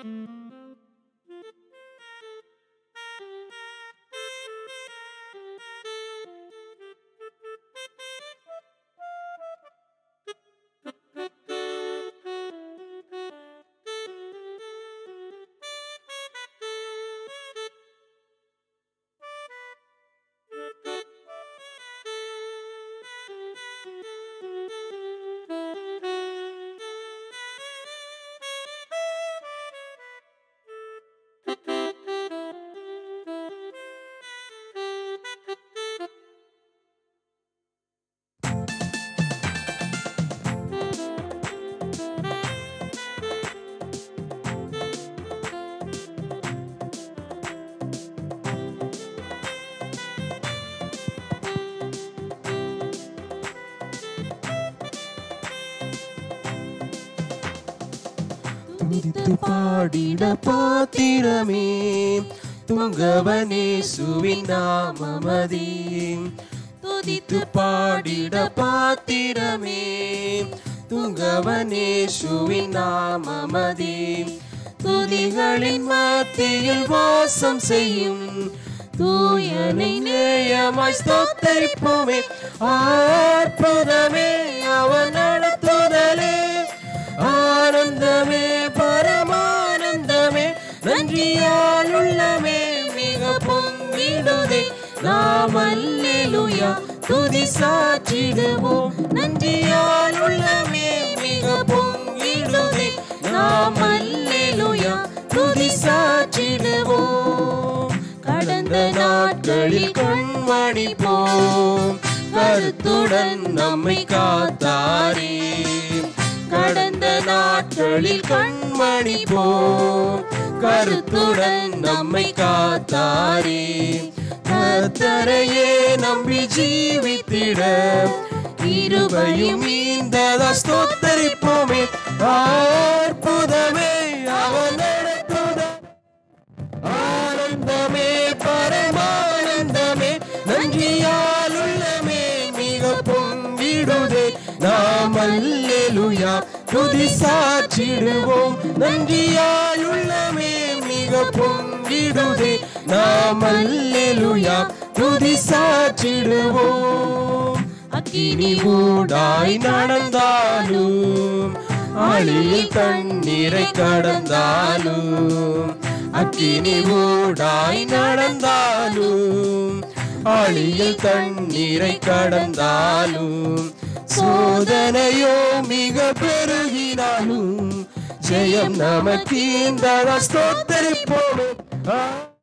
துதித்து பாடிட பாத்திரமே துங்கவனே சுவின் நாமமதி துதித்து பாடிட பாத்திரமே துங்கவனே சுவின் நாமமதி துதிகளின் மத்தியில் வாசம் செய்யும் தூயனை நேயமாய் ஸ்தோத்தரிப்போமே அற்புதமே அவன் நடத்துதலே ஆனந்தமே பரமானந்தமே நன்றியால் உள்ளமே மிக பொங்கிடுதே நாம் அல்லேலூயா துதி சாற்றிடுவோம் நன்றியால் உள்ளமே மிக பொங்கிடுதே நாம் அல்லேலூயா துதி சாற்றிடுவோம் கடந்த நாட்களில் கண்மணி போம் கருத்துடன் நம்மை காத்தாரே கடந்த நாட்களில் கண்மணி போம் கருத்துடன் நம்மை காத்தாரே கத்தரையே நம்பி ஜீவித்திட இருபையும் இந்த ஸ்தோத்தரிப்போமே அற்புதமே அவன் நடத்துதல் ஆனந்தமே பரமானந்தமே நன்றியால் உள்ளமே மிக பொங்கிடுதே நாம் அல்லேலுயா துதி சாற்றிடுவோம் நன்றியால் உள்ளமே மிக பொங்கிடுதே நாம் அல்லேலுயா துதி சாற்றிடுவோம் அக்கினி ஊடாய் நடந்தாலும் ஆளியில் தண்ணீரை கடந்தாலும் அக்கினி ஊடாய் நடந்தாலும் ஆளியில் தண்ணீரை கடந்தாலும் சோதனையோ மிக பெருகினாலும் ஜெயம் நமக்கு இந்த ஸ்தோத்தரிப்போமே ஆ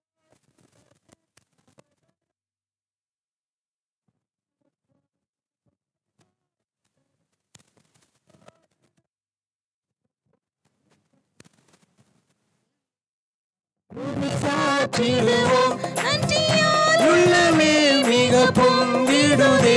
சாற்றிடுவோம் உள்ளமே மிக பொங்கிடுதே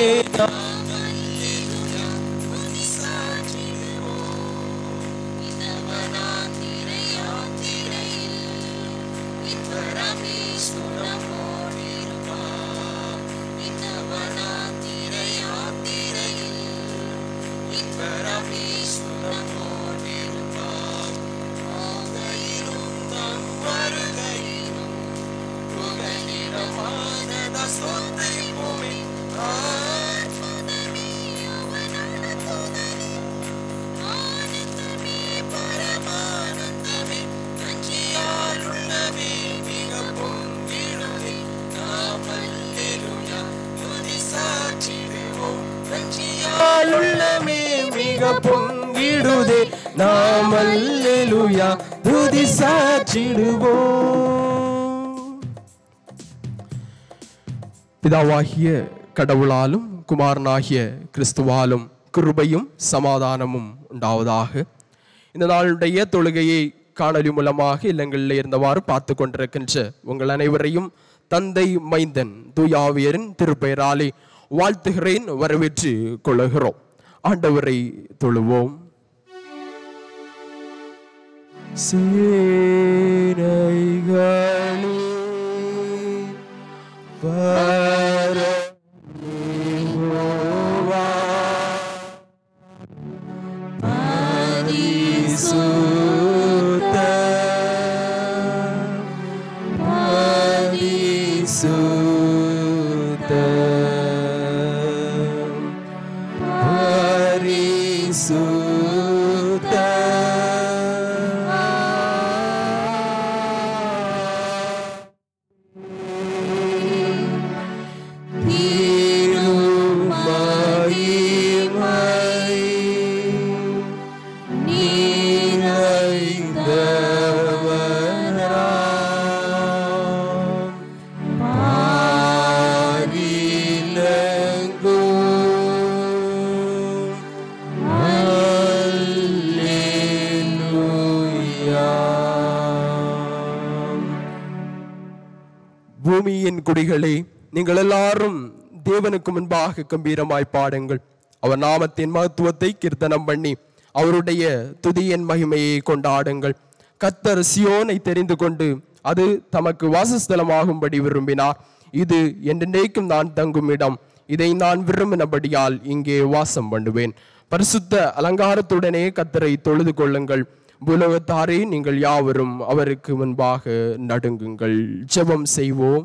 உள்ளமே மிக பொங்கிடுதே நாம் அல்லேலூயா துதி சாற்றிடுவோம் பிதாவாகிய கடவுளாலும் குமாரனாகிய கிறிஸ்துவாலும் கிருபையும் சமாதானமும் உண்டாவதாக இந்த நாளுடைய தொழுகையை காணொலி மூலமாக இல்லங்களில் இருந்தவாறு பார்த்து கொண்டிருக்கின்ற உங்கள் அனைவரையும் தந்தை மைந்தன் தூயாவியரின் திருப்பெயராலே வாழ்த்துகிறேன் வரவேற்று கொள்ளுகிறோம் ஆண்டவரை தொழுவோம் சேனைகளே பரமேகோவா, பரிசுத்த பூமியின் குடிகளே நீங்கள் எல்லாரும் தேவனுக்கு முன்பாக கம்பீரமாய் பாடுங்கள் அவர் நாமத்தின் மகத்துவத்தை கீர்த்தனம் பண்ணி அவருடைய துதியின் மகிமையை கொண்டாடுங்கள் கத்தர் சியோனை தெரிந்து கொண்டு அது தமக்கு வாசஸ்தலமாகும்படி விரும்பினார் இது என்றென்றைக்கும் நான் தங்கும் இடம் இதை நான் விரும்பினபடியால் இங்கே வாசம் பண்ணுவேன் பரிசுத்த அலங்காரத்துடனே கத்தரை தொழுது கொள்ளுங்கள் பூலோகத்தாரே நீங்கள் யாவரும் அவருக்கு முன்பாக நடுங்குங்கள் ஜெபம் செய்வோம்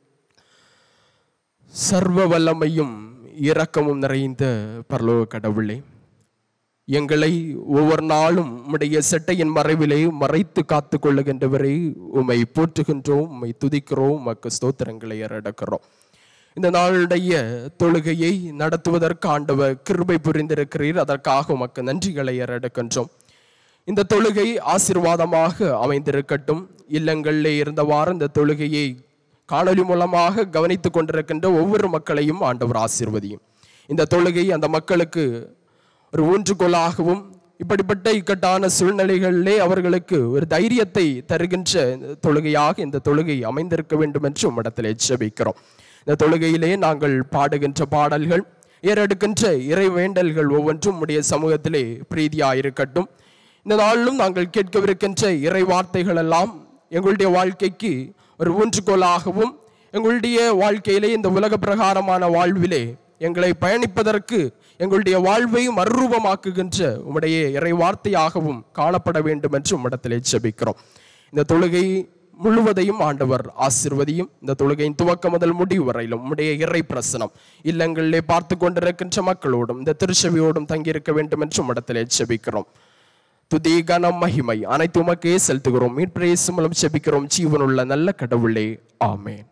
சர்வ வல்லமையும் இரக்கமும் நிறைந்த பரலோக கடவுளே எங்களை ஒவ்வொரு நாளும் உம்முடைய செட்டையின் மறைவிலே மறைத்து காத்து கொள்ளுகின்றவரை உம்மை போற்றுகின்றோம் உம்மை துதிக்கிறோம் உமக்கு ஸ்தோத்திரங்களை ஏறெடுக்கிறோம் இந்த நாளுடைய தொழுகையை நடத்துவதற்கு ஆண்டவர் கிருபை புரிந்திருக்கிறீர் அதற்காக உமக்கு நன்றிகளை ஏறெடுக்கின்றோம் இந்த தொழுகை ஆசீர்வாதமாக அமைந்திருக்கட்டும் இல்லங்களிலே இருந்தவாறு இந்த தொழுகையை காணொலி மூலமாக கவனித்துக் கொண்டிருக்கின்ற ஒவ்வொரு மக்களையும் ஆண்டவர் ஆசீர்வதியும் இந்த தொழுகை அந்த மக்களுக்கு ஒரு ஊன்றுகோலாகவும் இப்படிப்பட்ட இக்கட்டான சூழ்நிலைகளிலே அவர்களுக்கு ஒரு தைரியத்தை தருகின்ற இந்த தொழுகையாக இந்த தொழுகை அமைந்திருக்க வேண்டும் என்று உம்மிடத்திலே ஜெபிக்கிறோம் இந்த தொழுகையிலே நாங்கள் பாடுகின்ற பாடல்கள் ஏறெடுக்கின்ற இறை வேண்டல்கள் ஒவ்வொன்றும் உடைய சமூகத்திலே பிரீதியாயிருக்கட்டும் இந்த நாளிலும் நாங்கள் கேட்கவிருக்கின்ற இறை வார்த்தைகள் எல்லாம் எங்களுடைய வாழ்க்கைக்கு ஒரு ஊன்றுகோலாகவும் எங்களுடைய வாழ்க்கையிலே இந்த உலக பிரகாரமான வாழ்விலே எங்களை பயணிப்பதற்கு எங்களுடைய வாழ்வை மறுரூபமாக்குகின்ற உம்முடைய இறை வார்த்தையாகவும் காணப்பட வேண்டும் என்று உம்மிடத்திலே ஜெபிக்கிறோம் இந்த தொழுகை முழுவதையும் ஆண்டவர் ஆசிர்வதியும் இந்த தொழுகையின் துவக்கம் முதல் முடிவு வரையிலும் உம்முடைய இறை பிரசனம் இல்லங்களிலே பார்த்து கொண்டிருக்கின்ற மக்களோடும் இந்த திருச்செவியோடும் தங்கியிருக்க வேண்டும் என்று உம்மிடத்திலே ஜெபிக்கிறோம் துதி கனம் மகிமை அனைத்து உமக்கே செலுத்துகிறோம் மீட்பிரேசு மூலம் செபிக்கிறோம் ஜீவனுள்ள நல்ல கடவுளே ஆமேன்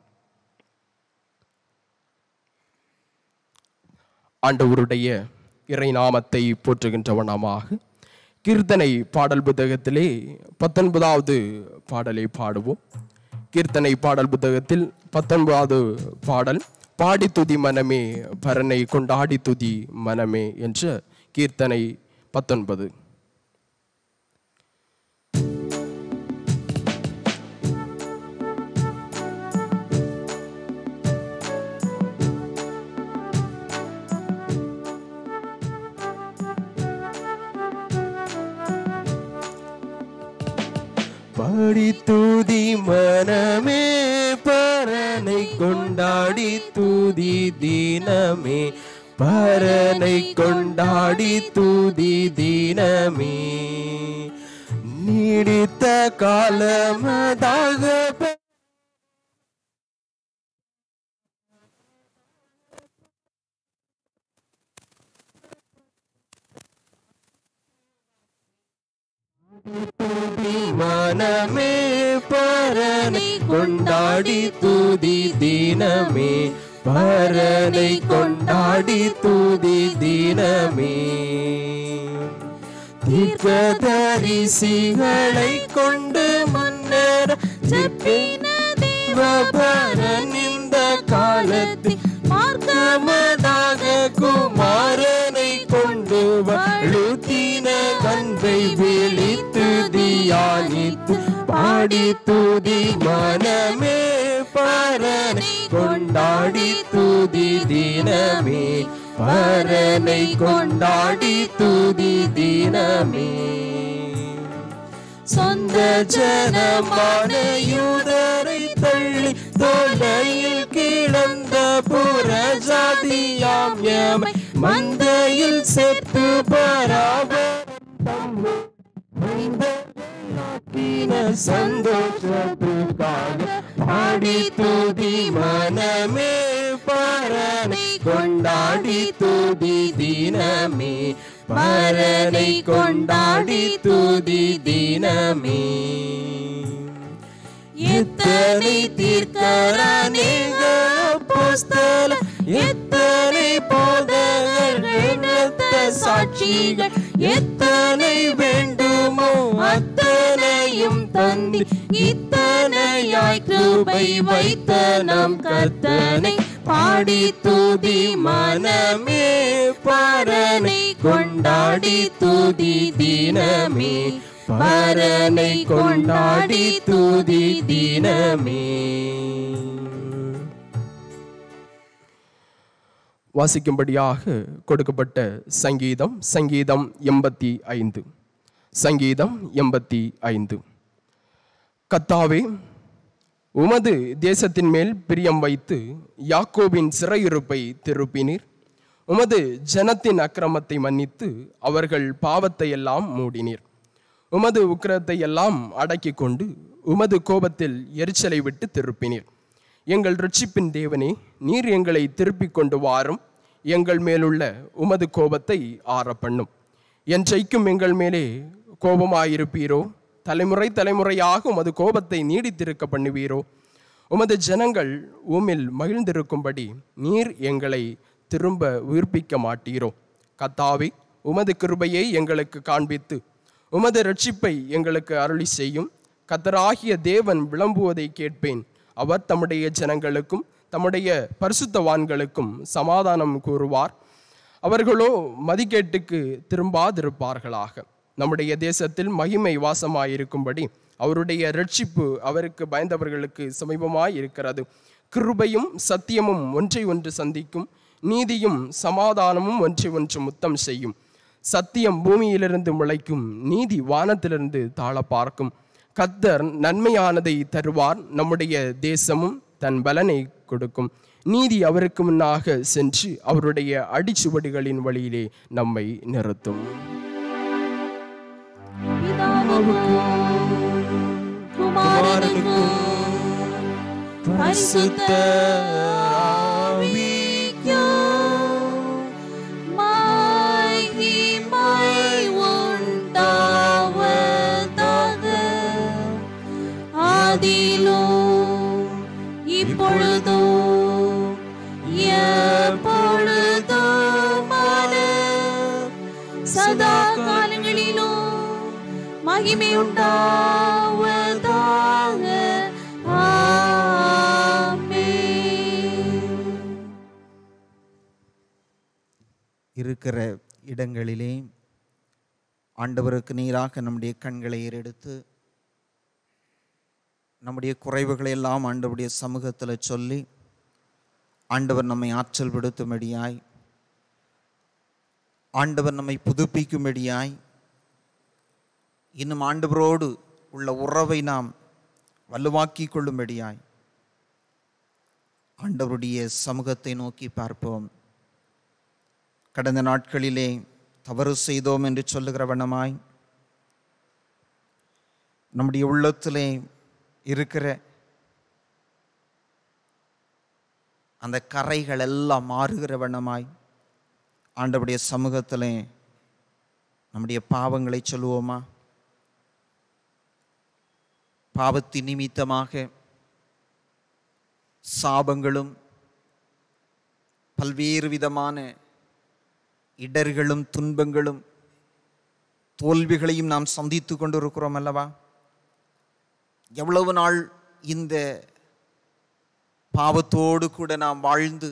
ஆண்டவருடைய இறை நாமத்தை போற்றுகின்றவனமாக கீர்த்தனை பாடல் புத்தகத்திலே பத்தொன்பதாவது பாடலை பாடுவோம் கீர்த்தனை பாடல் புத்தகத்தில் பத்தொன்பதாவது பாடல் பாடி துதி மனமே பரனை கொண்டாடி துதி மனமே என்ற கீர்த்தனை பத்தொன்பது பாடி தூதி மனமே பரனை கொண்டாடி தூதி தீனமே பரனை கொண்டாடி தூதி தீனமே நீடித்த காலமதாக பெ- மனமே பரனை கொண்டாடி தூதி தீனமே பரனை கொண்டாடி தூதி தீனமே தீர்க்கதரிசிகளை கொண்டு மன்னர் ஜெபின தேவபரன் இந்த காலத்தில் மார்க்கமதாக குமாரனை கொண்டு வழுத்தின கண்பை விழித்து தியானித்து பாடி துதி மனமே பரனை கொண்டாடி துதி தினமே பரனை கொண்டாடி துதி தினமே சொந்த ஜனமான யூதரை தள்ளி தொலையில் கிடந்த புறஜாதியாம் எமை மந்தையில் செத்து பராபரம் சந்தோஷத்துக்காக பாடி துதி மனமே பரனை கொண்டாடி துதி தினமே பரனை கொண்டாடி துதி தினமே எத்தனை தீர்க்கரணிக புஸ்தல எத்தனை போதகர்கள் இரத்த சாட்சிகள் எத்தனை வேண்டுமோ அத்தனையும் தந்தி இத்தனையாய் கிருபை வைத்த நம் கர்த்தனை பாடி துதி மனமே பரனை கொண்டாடி துதி தினமே பரனை கொண்டாடி துதி தினமே வாசிக்கும்படியாக கொடுக்கப்பட்ட சங்கீதம் சங்கீதம் எண்பத்தி ஐந்து சங்கீதம் எண்பத்தி ஐந்து கத்தாவே உமது தேசத்தின் மேல் பிரியம் வைத்து யாக்கோபின் சிறையிருப்பை திருப்பினீர் உமது ஜனத்தின் அக்கிரமத்தை மன்னித்து அவர்கள் பாவத்தை எல்லாம் மூடினீர் உமது உக்கிரத்தை எல்லாம் அடக்கி கொண்டு உமது கோபத்தில் எரிச்சலை விட்டு திருப்பினீர் எங்கள் ரட்சிப்பின் தேவனே நீர் எங்களை திருப்பிக் கொண்டு வாரும் எங்கள் மேலுள்ள உமது கோபத்தை ஆற பண்ணும் என்றைக்கும் எங்கள் மேலே கோபமாயிருப்பீரோ தலைமுறை தலைமுறையாக உமது கோபத்தை நீடித்திருக்க பண்ணுவீரோ உமது ஜனங்கள் உம்மில் மகிழ்ந்திருக்கும்படி நீர் எங்களை திரும்ப உயிர்ப்பிக்க மாட்டீரோ கத்தாவே உமது கிருபையை எங்களுக்கு காண்பித்து உமது ரட்சிப்பை எங்களுக்கு அருளி செய்யும் கத்தராகிய தேவன் விளம்புவதை கேட்பேன் அவர் தம்முடைய ஜனங்களுக்கும் தம்முடைய பரிசுத்தவான்களுக்கும் சமாதானம் கூறுவார் அவர்களோ மதிக்கேட்டுக்கு திரும்பாதிருப்பார்களாக நம்முடைய தேசத்தில் மகிமை வாசமாயிருக்கும்படி அவருடைய ரட்சிப்பு அவருக்கு பயந்தவர்களுக்கு சமீபமாய் இருக்கிறது கிருபையும் சத்தியமும் ஒன்றை ஒன்று சந்திக்கும் நீதியும் சமாதானமும் ஒன்றை ஒன்று முத்தம் செய்யும் சத்தியம் பூமியிலிருந்து முளைக்கும் நீதி வானத்திலிருந்து தாழ பார்க்கும் கத்தர் நன்மையானதை தருவார் நம்முடைய தேசமும் தன் பலனை கொடுக்கும் நீதி அவருக்கு முன்னாக சென்று அவருடைய அடிச்சுவடுகளின் வழியிலே நம்மை நிறுத்தும் குமாரனுக்கும் பரிசுத்த ஆவிக்கும் மகிமை உண்டாவதாக. ஆதியிலும் இப்பொழுதும் எப்பொழுதுமான சதா காலங்களிலும் மகிமை உண்டாவதாக ஆமென். இருக்கிற இடங்களிலே ஆண்டவருக்கு நீராக நம்முடைய கண்களை ஏறெடுத்து நம்முடைய குறைவுகளை எல்லாம் ஆண்டவருடைய சமூகத்தில் சொல்லி ஆண்டவர் நம்மை ஆற்றல் விடுத்தும்படியாய் ஆண்டவர் நம்மை புதுப்பிக்கும்படியாய் இன்னும் ஆண்டவரோடு உள்ள உறவை நாம் வலுவாக்கிக் கொள்ளும்படியாய் ஆண்டவருடைய சமூகத்தை நோக்கி பார்ப்போம் கடந்த நாட்களிலே தவறு செய்தோம் என்று சொல்லுகிற வண்ணமாய் நம்முடைய உள்ளத்திலே இருக்கிற அந்த கரைகள் எல்லாம் மாறுகிற வண்ணமாய் ஆண்டவருடைய சமூகத்திலே நம்முடைய பாவங்களை சொல்லுவோமா பாவத்தின் நிமித்தமாக சாபங்களும் பல்வேறு விதமான இடர்களும் துன்பங்களும் தோல்விகளையும் நாம் சந்தித்து கொண்டிருக்கிறோம் அல்லவா எவ்வளவு நாள் இந்த பாவத்தோடு கூட நாம் வாழ்ந்து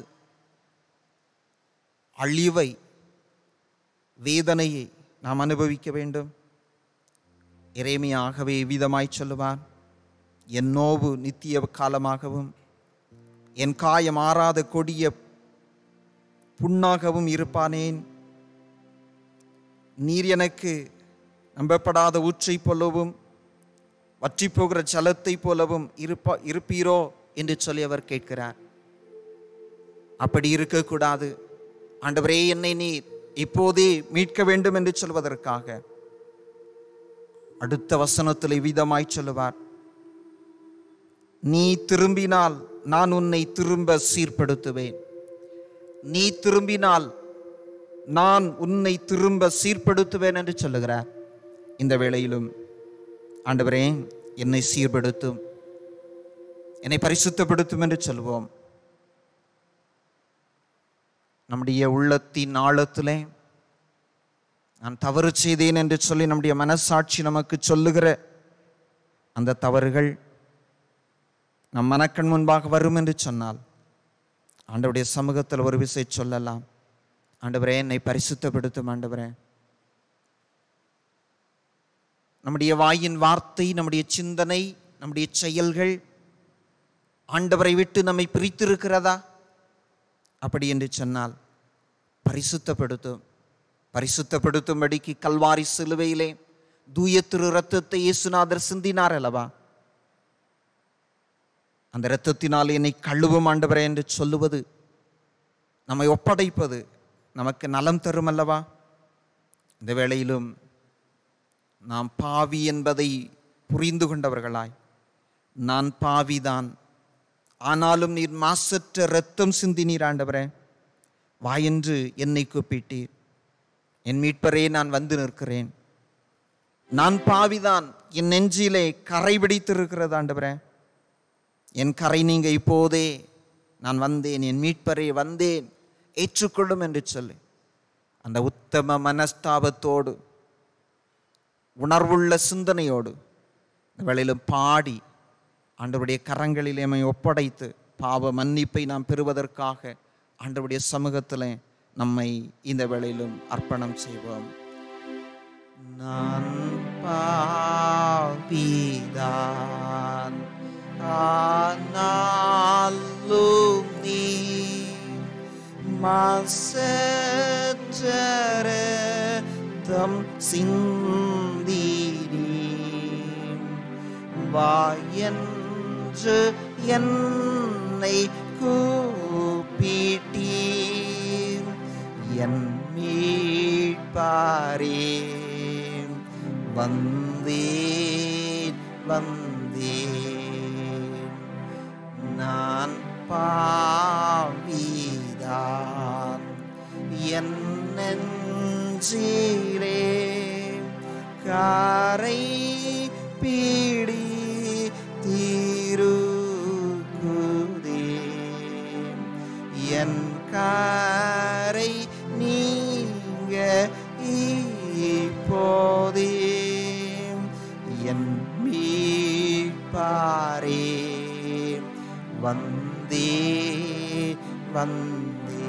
அழிவை வேதனையை நாம் அனுபவிக்க வேண்டும் இறைமையாகவே விதமாய் சொல்லுவார் என் நோவு நித்திய காலமாகவும் என் காயம் ஆறாத கொடிய புண்ணாகவும் இருப்பானேன் நீர் எனக்கு நம்பப்படாத ஊற்றைப் போலவும் வற்றி போகிற ஜலத்தை போலவும் இருப்பா இருப்பீரோ என்று சொல்லி அவர் கேட்கிறார் அப்படி இருக்கக்கூடாது ஆண்டவரே என்னை நீர் இப்போதே மீட்க வேண்டும் என்று சொல்வதற்காக அடுத்த வசனத்தில் விதமாய் சொல்லுவார் நீ திரும்பினால் நான் உன்னை திரும்ப சீர்படுத்துவேன் நீ திரும்பினால் நான் உன்னை திரும்ப சீர்படுத்துவேன் என்று சொல்லுகிறார் இந்த வேளையிலும் ஆண்டவரே என்னை சீர்படுத்தும் என்னை பரிசுத்தப்படுத்தும் என்று சொல்வோம் நம்முடைய உள்ளத்தின் ஆழத்திலே நான் தவறு செய்தேன் என்று சொல்லி நம்முடைய மனசாட்சி நமக்கு சொல்லுகிற அந்த தவறுகள் நம் மனக்கண் முன்பாக வரும் என்று சொன்னால் ஆண்டவருடைய சமூகத்தில் ஒரு விசை சொல்லலாம் ஆண்டவரே என்னை பரிசுத்தப்படுத்தும் ஆண்டவரே நம்முடைய வாயின் வார்த்தை நம்முடைய சிந்தனை நம்முடைய செயல்கள் ஆண்டவரை விட்டு நம்மை பிரித்திருக்கிறதா அப்படி என்று சொன்னால் பரிசுத்தப்படுத்தும் பரிசுத்தப்படுத்தும்படிக்கு கல்வாரி சிலுவையிலே தூய திரு ரத்தத்தை இயேசுநாதர் சிந்தினார் அல்லவா அந்த இரத்தத்தினால் என்னை கழுவும் ஆண்டவரே என்று சொல்லுவது நம்மை ஒப்படைப்பது நமக்கு நலம் தரும் அல்லவா இந்த வேளையிலும் நாம் பாவி என்பதை புரிந்து கொண்டவர்களாய் நான் பாவிதான் ஆனாலும் நீர் மாசற்ற இரத்தம் சிந்தினீர் ஆண்டவரே வாயென்று என்னை கூப்பிட்டீர் என் மீட்பரே நான் வந்து நிற்கிறேன் நான் பாவிதான் என் நெஞ்சிலே கரை பிடித்திருக்கிறது ஆண்டவரே என் கரை நீங்க இப்போதே நான் வந்தேன் என் மீட்பரே வந்தேன் ஏற்றுக்கொள்ளும் என்று சொல்லி அந்த உத்தம மனஸ்தாபத்தோடு உணர்வுள்ள சிந்தனையோடு இந்த வேளையிலும் பாடி ஆண்டவருடைய கரங்களில் எம்மை ஒப்படைத்து பாவ மன்னிப்பை நாம் பெறுவதற்காக ஆண்டவருடைய சமூகத்தில் நம்மை இந்த வேளையிலும் அர்ப்பணம் செய்வோம் நான் பாவிதான் ஆனாலும் நீ மாசற்றரத்தம் சிந்தினி வாயன்று என்னை கூப்பிட்டீர் என் மீட்பாரே வந்தேன் வந்தேன் நான் பாவிதான் என் நெஞ்சிலே காரை பீடி தீருக்குதே என் காரை நீங்க இப்போதே என் மீட்பாரே வந்தே வந்தே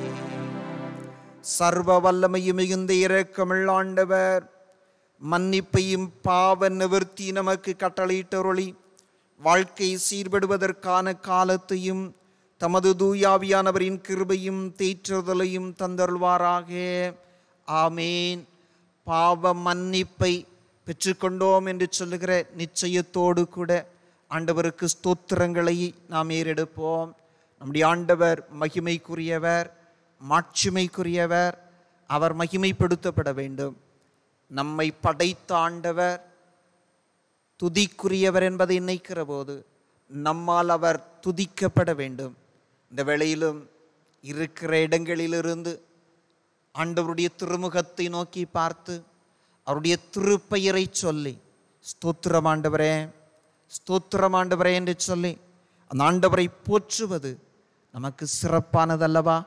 சர்வ வல்லமையும் மிகுந்த இரக்கமுள்ள ஆண்டவர் மன்னிப்பையும் பாவ நிவர்த்தி நமக்கு கட்டளையிட்டருளி வாழ்க்கை சீர்படுவதற்கான காலத்தையும் தமது தூயாவியானவரின் கிருபையும் தேற்றுதலையும் தந்தருள்வாராக ஆமேன் பாவ மன்னிப்பை பெற்றுக்கொண்டோம் என்று சொல்லுகிற நிச்சயத்தோடு கூட ஆண்டவருக்கு ஸ்தோத்திரங்களை நாம் ஏறெடுப்போம் நம்முடைய ஆண்டவர் மகிமைக்குரியவர் மாட்சிமைக்குரியவர் அவர் மகிமைப்படுத்தப்பட வேண்டும் நம்மை படைத்த ஆண்டவர் துதிக்குரியவர் என்பதை நினைக்கிற போது நம்மால் அவர் துதிக்கப்பட வேண்டும் இந்த வேளையிலும் இருக்கிற இடங்களிலிருந்து ஆண்டவருடைய திருமுகத்தை நோக்கி பார்த்து அவருடைய திருப்பெயரை சொல்லி ஸ்தோத்திரம் ஆண்டவரே ஸ்தோத்திரம் ஆண்டவரே என்று சொல்லி அந்த ஆண்டவரை போற்றுவது நமக்கு சிறப்பானதல்லவா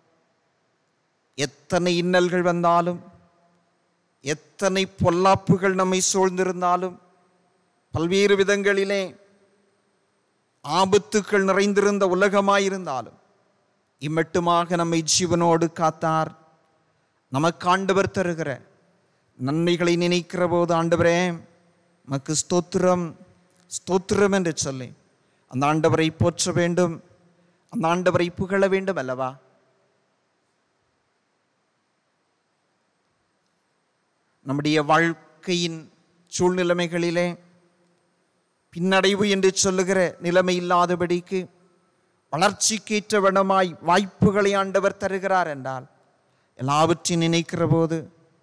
எத்தனை இன்னல்கள் வந்தாலும் எத்தனை பொல்லாப்புகள் நம்மை சூழ்ந்திருந்தாலும் பல்வேறு விதங்களிலே ஆபத்துக்கள் நிறைந்திருந்த உலகமாயிருந்தாலும் இம்மட்டுமாக நம்மை ஜீவனோடு காத்தார் நமக்கு ஆண்டவர் தருகிற நன்மைகளை நினைக்கிற போது ஆண்டவரே நமக்கு ஸ்தோத்திரம் ஸ்தோத்திரம் என்று சொல்லி அந்த ஆண்டவரை போற்ற வேண்டும் அந்த ஆண்டவரை புகழ வேண்டும் அல்லவா நம்முடைய வாழ்க்கையின் சூழ்நிலைமைகளிலே பின்னடைவு என்று சொல்லுகிற நிலைமை இல்லாதபடிக்கு வளர்ச்சிக்கேற்ற வண்ணமாய் வாய்ப்புகளை ஆண்டவர் தருகிறார் என்றால் எல்லாவற்றையும் நினைக்கிற போது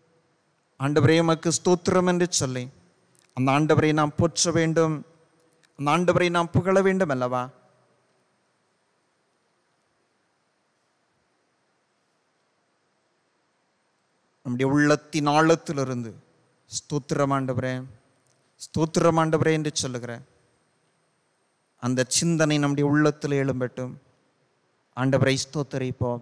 ஆண்டவரே உமக்கு ஸ்தோத்திரம் என்று சொல்லி அந்த ஆண்டவரை நாம் போற்ற வேண்டும் அந்த ஆண்டவரை நாம் புகழ வேண்டும் அல்லவா நம்முடைய உள்ளத்தின் ஆழத்திலிருந்து ஸ்தோத்திரம் ஆண்டவரே ஸ்தோத்திரம் ஆண்டவரே என்று சொல்லுகிறேன் அந்த சிந்தனை நம்முடைய உள்ளத்தில் எழும்பட்டும் ஆண்டவரை ஸ்தோத்தரிப்போம்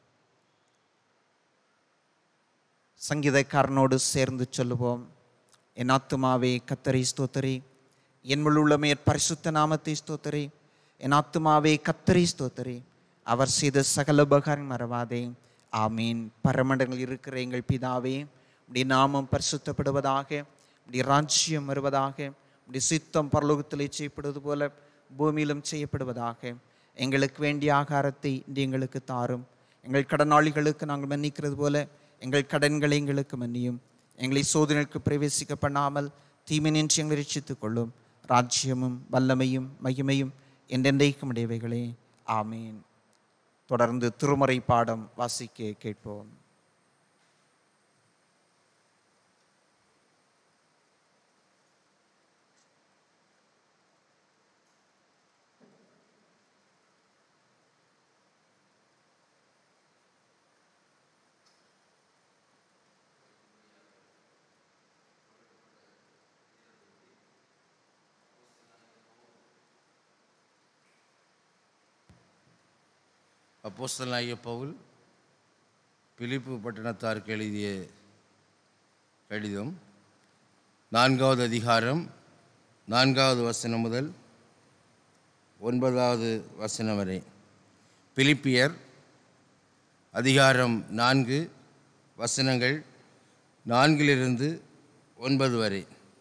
சங்கீதக்காரனோடு சேர்ந்து சொல்லுவோம் என் ஆத்துமாவே கத்தரை ஸ்தோத்தரி என் முழுள்ளமே பரிசுத்த நாமத்தை ஸ்தோத்தரி என் ஆத்துமாவே கத்தரை ஸ்தோத்தரி அவர் செய்த சகல உபகாரம் மறவாதே ஆமீன் பரமண்டங்கள் இருக்கிற எங்கள் பிதாவே உடைய நாமம் பரிசுத்தப்படுவதாக உடைய ராஜ்யம் வருவதாக உடைய சித்தம் பரலோகத்திலே செய்யப்படுவது போல பூமியிலும் செய்யப்படுவதாக எங்களுக்கு வேண்டிய ஆகாரத்தை இன்று எங்களுக்கு தாரும் எங்கள் கடனாளிகளுக்கு நாங்கள் மன்னிக்கிறது போல எங்கள் கடன்களை எங்களுக்கு மன்னியும் எங்களை சோதனைக்கு பிரவேசிக்க பண்ணாமல் தீமையின்றி எங்களை ரட்சித்துக் கொள்ளும் ராஜ்யமும் வல்லமையும் மகிமையும் என்றென்றைக்கும் உடையவைகளே ஆமீன் தொடர்ந்து திருமறை பாடம் வாசிக்க கேட்போம் அப்போஸ்தலனாகிய பவுல் பிலிப்பு பட்டணத்தாருக்கு எழுதிய கடிதம் நான்காவது அதிகாரம் நான்காவது வசனம் முதல் ஒன்பதாவது வசனம் வரை பிலிப்பியர் அதிகாரம் நான்கு வசனங்கள் நான்கிலிருந்து ஒன்பது வரை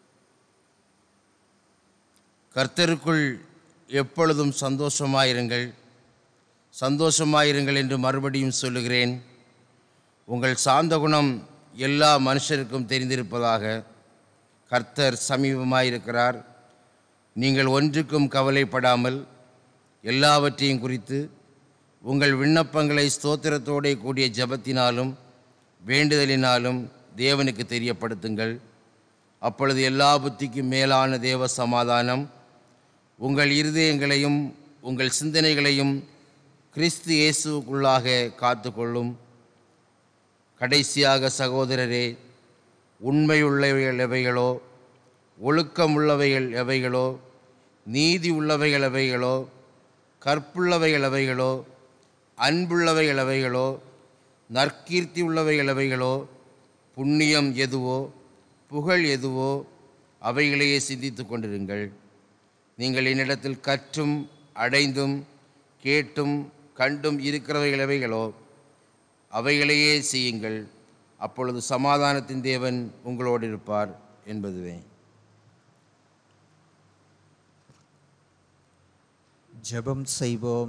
கர்த்தருக்குள் எப்பொழுதும் சந்தோஷமாயிருங்கள் சந்தோஷமாயிருங்கள் என்று மறுபடியும் சொல்லுகிறேன் உங்கள் சாந்த குணம் எல்லா மனுஷருக்கும் தெரிந்திருப்பதாக கர்த்தர் சமீபமாயிருக்கிறார் நீங்கள் ஒன்றுக்கும் கவலைப்படாமல் எல்லாவற்றையும் குறித்து உங்கள் விண்ணப்பங்களை ஸ்தோத்திரத்தோடே கூடிய ஜெபத்தினாலும் வேண்டுதலினாலும் தேவனுக்கு தெரியப்படுத்துங்கள் அப்பொழுது எல்லா புத்திக்கும் மேலான தேவ சமாதானம் உங்கள் இருதயங்களையும் உங்கள் சிந்தனைகளையும் கிறிஸ்து இயேசுக்குள்ளாக காத்துக்கொள்ளும் கடைசியாக சகோதரரே உண்மை உள்ளவைகள் எவைகளோ ஒழுக்கம் உள்ளவைகள் எவைகளோ நீதி உள்ளவைகள் எவைகளோ கற்புள்ளவைகள் எவைகளோ அன்புள்ளவைகள் எவைகளோ நற்கீர்த்தி உள்ளவைகள் எவைகளோ புண்ணியம் எதுவோ புகழ் எதுவோ அவைகளையே சிந்தித்து கொண்டிருங்கள் நீங்கள் என்னிடத்தில் கற்றும் அடைந்தும் கேட்டும் கண்டும் இருக்கிறவைகள் எவைகளோ அவைகளையே செய்யுங்கள் அப்பொழுது சமாதானத்தின் தேவன் உங்களோடு இருப்பார் என்பதுவே ஜெபம் செய்வோம்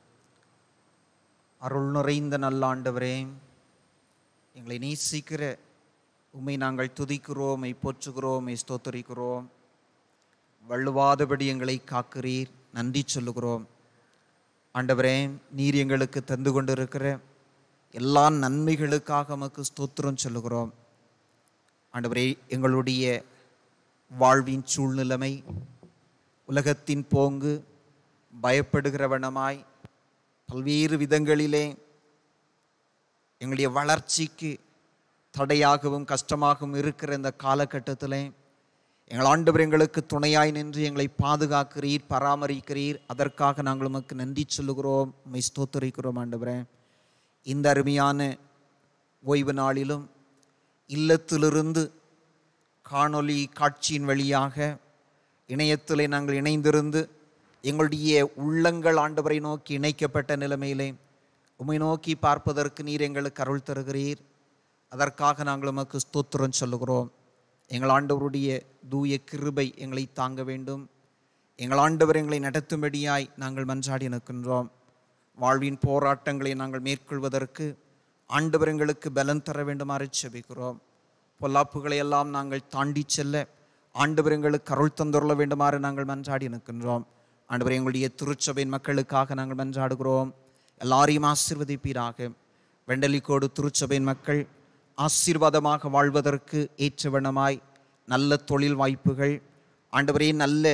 அருள் நிறைந்த நல்லாண்டவரே எங்களை நேசிக்கிற உம்மை நாங்கள் துதிக்கிறோம் உம்மை போற்றுகிறோம் உம்மை ஸ்தோத்தரிக்கிறோம் வள்ளுவாதபடி எங்களை காக்கிறீர் நன்றி சொல்லுகிறோம் ஆண்டவரே நீர் எங்களுக்கு தந்து கொண்டிருக்கிற எல்லா நன்மைகளுக்காக நமக்கு ஸ்தோத்திரம் சொல்லுகிறோம் ஆண்டவரே எங்களுடைய வாழ்வின் சூழ்நிலைமை உலகத்தின் போங்கு பயப்படுகிறவனமாய் பல்வேறு விதங்களிலே எங்களுடைய வளர்ச்சிக்கு தடையாகவும் கஷ்டமாகவும் இருக்கிற இந்த காலகட்டத்தில் எங்கள் ஆண்டவர் எங்களுக்கு துணையாய் நின்று எங்களை பாதுகாக்கிறீர் பராமரிக்கிறீர் அதற்காக நாங்கள் உமக்கு நன்றி சொல்லுகிறோம் உம்மை ஸ்தோத்தரிக்கிறோம் ஆண்டவரே இந்த அருமையான ஓய்வு நாளிலும் இல்லத்திலிருந்து காணொளி காட்சியின் வழியாக இணையத்திலே நாங்கள் இணைந்திருந்து எங்களுடைய உள்ளங்கள் ஆண்டவரை நோக்கி இணைக்கப்பட்ட நிலைமையிலே உம்மை நோக்கி பார்ப்பதற்கு நீர் எங்களுக்கு அருள் தருகிறீர் அதற்காக நாங்கள் உமக்கு ஸ்தோத்திரம் சொல்லுகிறோம் எங்கள் ஆண்டவருடைய தூய கிருபை எங்களை தாங்க வேண்டும் எங்கள் ஆண்டவர் எங்களை நடத்தும்படியாய் நாங்கள் மன்றாடி நிற்கின்றோம் வாழ்வின் போராட்டங்களை நாங்கள் மேற்கொள்வதற்கு ஆண்டவர் எங்களுக்கு பலன் தர வேண்டுமாறு செபிக்கிறோம் பொல்லாப்புகளை எல்லாம் நாங்கள் தாண்டி செல்ல ஆண்டவர் எங்களுக்கு அருள் தந்துள்ள வேண்டுமாறு நாங்கள் மன்றாடி நிற்கின்றோம் ஆண்டவர் எங்களுடைய திருச்சபையின் மக்களுக்காக நாங்கள் மன்றாடுகிறோம் எல்லாரையும் ஆசிர்வதிப்பீராக வெண்டலிக்கோடு திருச்சபையின் மக்கள் ஆசீர்வாதமாக வாழ்வதற்கு ஏற்றவண்ணமாய் நல்ல தொழில் வாய்ப்புகள் ஆண்டவரே நல்ல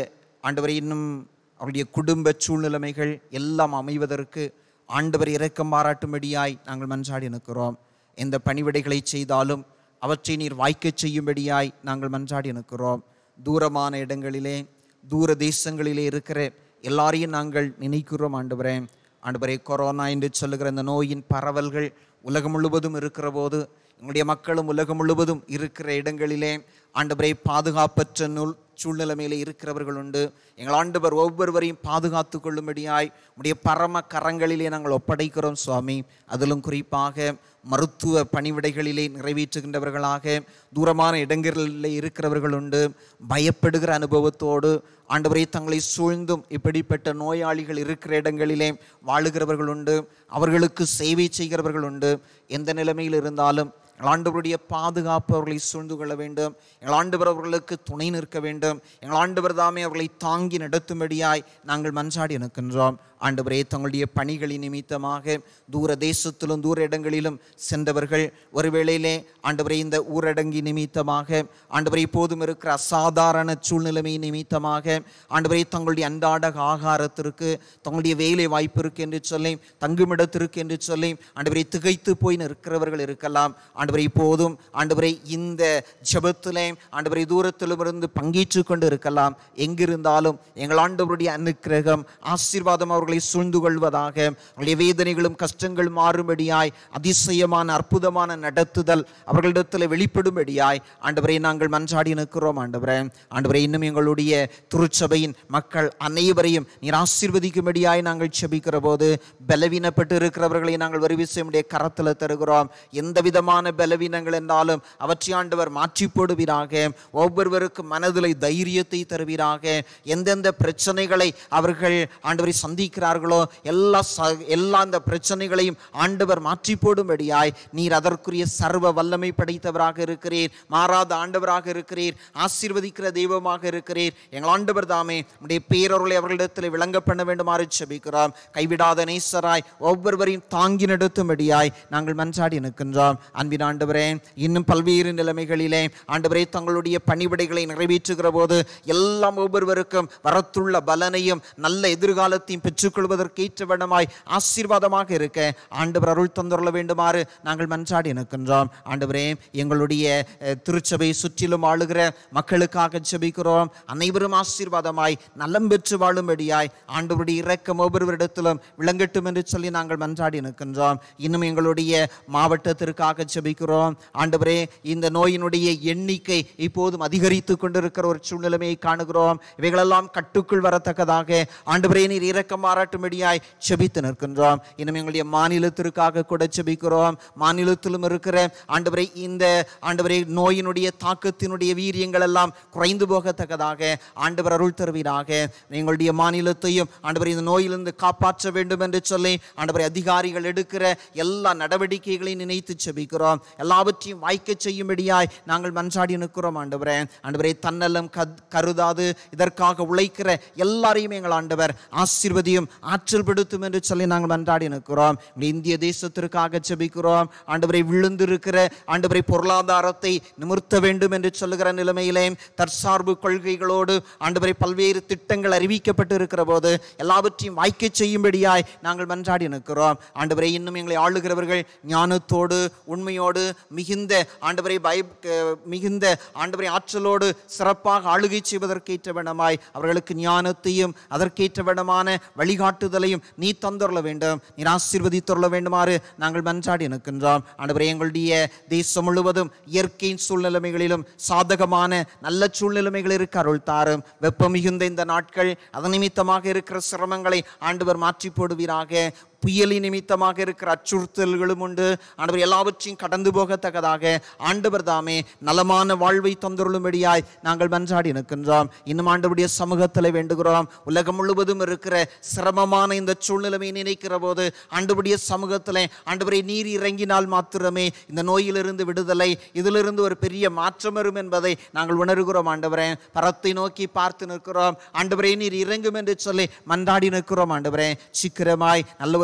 ஆண்டவரை இன்னும் அவருடைய குடும்ப சூழ்நிலைமைகள் எல்லாம் அமைவதற்கு ஆண்டவர் இரக்கம் பாராட்டும்படியாய் நாங்கள் மன்றாடி நிற்கிறோம் எந்த பணிவிடைகளை செய்தாலும் அவற்றை நீர் வாய்க்கச் செய்யும்படியாய் நாங்கள் மன்றாடி நிற்கிறோம் தூரமான இடங்களிலே தூர தேசங்களிலே இருக்கிற எல்லாரையும் நாங்கள் நினைக்கிறோம் ஆண்டவரே ஆண்டவரே கொரோனா என்று சொல்லுகிற இந்த நோயின் பரவல்கள் உலகம் முழுவதும் இருக்கிற போது எங்களுடைய மக்களும் உலகம் முழுவதும் இருக்கிற இடங்களிலே ஆண்டவரை பாதுகாப்பற்ற நூல் சூழ்நிலைமையிலே இருக்கிறவர்கள் உண்டு எங்கள் ஆண்டவர் ஒவ்வொருவரையும் பாதுகாத்து கொள்ளும்படியாய் உடைய பரம கரங்களிலே நாங்கள் ஒப்படைக்கிறோம் சுவாமி அதிலும் குறிப்பாக மருத்துவ பணிவிடைகளிலே நிறைவேற்றுகின்றவர்களாக தூரமான இடங்களிலே இருக்கிறவர்கள் உண்டு பயப்படுகிற அனுபவத்தோடு ஆண்டவரை தங்களை சூழ்ந்தும் இப்படிப்பட்ட நோயாளிகள் இருக்கிற இடங்களிலே வாழுகிறவர்கள் உண்டு அவர்களுக்கு சேவை செய்கிறவர்கள் உண்டு எந்த நிலைமையில் இருந்தாலும் எங்கள் ஆண்டவருடைய பாதுகாப்பு அவர்களை சூழ்ந்து கொள்ள வேண்டும் எங்கள் ஆண்டவர் அவர்களுக்கு துணை நிற்க வேண்டும் எங்கள் ஆண்டவர் தாமே அவர்களை தாங்கி நடத்தும்படியாய் நாங்கள் மன்றாடி நிற்கின்றோம் ஆண்டவரே தங்களுடைய பணிகளின் நிமித்தமாக தூர தேசத்திலும் தூர இடங்களிலும் சென்றவர்கள் ஒருவேளையிலே ஆண்டவரே இந்த ஊரடங்கி நிமித்தமாக ஆண்டவரை இப்போதும் இருக்கிற அசாதாரண சூழ்நிலைமை நிமித்தமாக ஆண்டவரை தங்களுடைய அன்றாட ஆகாரத்திற்கு தங்களுடைய வேலை வாய்ப்பிற்கு என்று சொல்லி தங்குமிடத்திற்கு என்று சொல்லி ஆண்டவரை திகைத்து போய் நிற்கிறவர்கள் இருக்கலாம் ஆண்டவரை இப்போதும் ஆண்டவரை இந்த ஜெபத்திலே ஆண்டவரை தூரத்திலும் இருந்து பங்கேற்று கொண்டு இருக்கலாம் எங்கிருந்தாலும் எங்கள் ஆண்டவருடைய அனுக்கிரகம் ஆசீர்வாதம் அவர்களை சூழ்ந்து கொள்வதாக அவருடைய வேதனைகளும் கஷ்டங்கள் மாறும்படியாய் அதிசயமான அற்புதமான நடத்துதல் அவர்களிடத்தில் வெளிப்படும்படியாய் ஆண்டவரை நாங்கள் மன்றாடி நிற்கிறோம் ஆண்டவரே ஆண்டவரை இன்னும் எங்களுடைய திருச்சபையின் மக்கள் அனைவரையும் நீர் ஆசீர்வதிக்கும்படியாய் நாங்கள் செபிக்கிற போது பலவீனப்பட்டு இருக்கிறவர்களை நாங்கள் வருவிசையுடைய கரத்தில் தருகிறோம் எந்த விதமான பலவீனங்கள் என்றாலும் அவற்றை ஆண்டவர் மாற்றி போடுவீராக ஒவ்வொருவருக்கும் மனதில் தைரியத்தை தருவீராக எந்தெந்த பிரச்சனைகளை அவர்கள் ஆண்டவரை சந்திக்கிறார்களோ எல்லா ச எல்லா அந்த பிரச்சனைகளையும் ஆண்டவர் மாற்றி போடும்படியாய் நீர் அதற்குரிய சர்வ வல்லமை படைத்தவராக இருக்கிறீர் மாறாத ஆண்டவராக இருக்கிறீர் ஆசீர்வதிக்கிற தெய்வமாக இருக்கிறீர் எங்கள் ஆண்டவர் தாமே உடைய பேரொருளை அவர்களிடத்தில் விளங்க பண்ண வேண்டுமாறு செபிக்கிறோம் கைவிடாத நேசராய் ஒவ்வொருவரையும் தாங்கி நடத்தும்படியாய் நாங்கள் மன்றாடி நிற்கின்றோம் அன்பின் ஆண்டவரே இன்னும் பல்வேறு நிலைமைகளிலே ஆண்டவரே தங்களுடைய பணிவிடைகளை நிறைவேற்றுகிற போது எல்லாம் ஒவ்வொருவருக்கும் வரத்துள்ள பலனையும் நல்ல எதிர்காலத்தையும் பெற்றுக்கொள்வதற்கேற்ற வண்ணமாய் ஆசீர்வாதமாக இருக்க ஆண்டவர் அருள் தந்துள்ள வேண்டுமாறு நாங்கள் மன்றாடி நிற்கின்றோம் ஆண்டவரே எங்களுடைய அஹ், திருச்சபை சுற்றிலும் ஆளுகிற மக்களுக்காக ஜெபிக்கிறோம் அனைவரும் ஆசீர்வாதமாய் நலம் பெற்று வாழும்படியாய் ஆண்டவருடைய இரக்கம் ஒவ்வொருவரிடத்திலும் விளங்கட்டும் என்று சொல்லி நாங்கள் மன்றாடி நிற்கின்றோம் இன்னும் எங்களுடைய மாவட்டத்திற்காக ஜெபிக்கிறோம் ஆண்டவரே இந்த நோயினுடைய எண்ணிக்கை இப்போதும் அதிகரித்து கொண்டிருக்கிற ஒரு சூழ்நிலைமையை காணுகிறோம் இவைகளெல்லாம் கட்டுக்குள் வரத்தக்கதாக ஆண்டவரே நீர் இரக்கம் மாறாட்டும்படியாய் செபித்து நிற்கின்றோம் இன்னும் எங்களுடைய மாநிலத்திற்காக கூட செபிக்கிறோம் மாநிலத்திலும் இருக்கிற ஆண்டவரை இந்த ஆண்டவரை நோயினுடைய தாக்கத்தினுடைய வீரியங்கள் எல்லாம் குறைந்து போகத்தக்கதாக ஆண்டவர் அருள் தருவீராக எங்களுடைய மாநிலத்தையும் ஆண்டவர் இந்த நோயிலிருந்து காப்பாற்ற வேண்டும் என்று சொல்லி ஆண்டவரை அதிகாரிகள் எடுக்கிற எல்லா நடவடிக்கைகளையும் நினைத்து செபிக்கிறோம் எல்லாவற்றையும் வாய்க்க செய்யும்படியாய் நாங்கள் மன்றாடி நிற்கிறோம் ஆண்டவரே ஆண்டவரை தன்னலம் கத்- கருதாது இதற்காக உழைக்கிற எல்லாரையும் எங்கள் ஆண்டவர் ஆசீர்வதியும் ஆற்றல் படுத்தும் என்று சொல்லி நாங்கள் மன்றாடி நிற்கிறோம் எங்கள் இந்திய தேசத்திற்காக ஜெபிக்கிறோம் ஆண்டவரை விழுந்திருக்கிற ஆண்டவரை பொருளாதாரத்தை நிமிர்த்த வேண்டும் என்று சொல்லுகிற நிலைமையிலே தற்சார்பு கொள்கைகளோடு ஆண்டவரை பல்வேறு திட்டங்கள் அறிவிக்கப்பட்டு இருக்கிற போது எல்லாவற்றையும் வாய்க்க செய்யும்படியாய் நாங்கள் மன்றாடி நிற்கிறோம் ஆண்டவரை இன்னும் எங்களை ஆளுகிறவர்கள் ஞானத்தோடு உண்மையோடு மிகுந்த ஆண்டவரை பய க- மிகுந்த ஆண்டவரை ஆற்றலோடு சிறப்பாக ஆளுகை செய்வதற்கேற்ற வண்ணமாய் அவர்களுக்கு ஞானத்தையும் அதற்கேற்ற வண்ணமான வழிகாட்டுதலையும் நீ தந்துள்ள வேண்டும் நீர் ஆசீர்வதித்துள்ள வேண்டுமாறு நாங்கள் மன்றாடி நிற்கின்றோம் ஆண்டவரே எங்களுடைய தேசம் முழுவதும் இயற்கையின் சூழ்நிலைமைகளிலும் சாதகமான நல்ல சூழ்நிலைமைகள் இருக்க அருள் தாரும் வெப்பம் மிகுந்த இந்த நாட்கள் அதன் நிமித்தமாக இருக்கிற சிரமங்களை ஆண்டவர் மாற்றி போடுவீராக புயலின் நிமித்தமாக இருக்கிற அச்சுறுத்தல்களும் உண்டு ஆண்டவர் எல்லாவற்றையும் கடந்து போகத்தக்கதாக ஆண்டவர் தாமே நலமான வாழ்வை தந்துருளும்படியாய் நாங்கள் மன்றாடி நிற்கின்றோம் இன்னும் ஆண்டவருடைய சமூகத்தில் வேண்டுகிறோம் உலகம் முழுவதும் இருக்கிற சிரமமான இந்த சூழ்நிலைமையை நினைக்கிற போது ஆண்டவருடைய சமூகத்தில் ஆண்டவரை நீர் இறங்கினால் மாத்திரமே இந்த நோயிலிருந்து விடுதலை இதிலிருந்து ஒரு பெரிய மாற்றம் வரும் என்பதை நாங்கள் உணர்கிறோம் ஆண்டவரே பரத்தை நோக்கி பார்த்து நிற்கிறோம் ஆண்டவரே நீர் இறங்கும் என்று சொல்லி மன்றாடி நிற்கிறோம் ஆண்டவரே சீக்கிரமாய் நல்ல ஒரு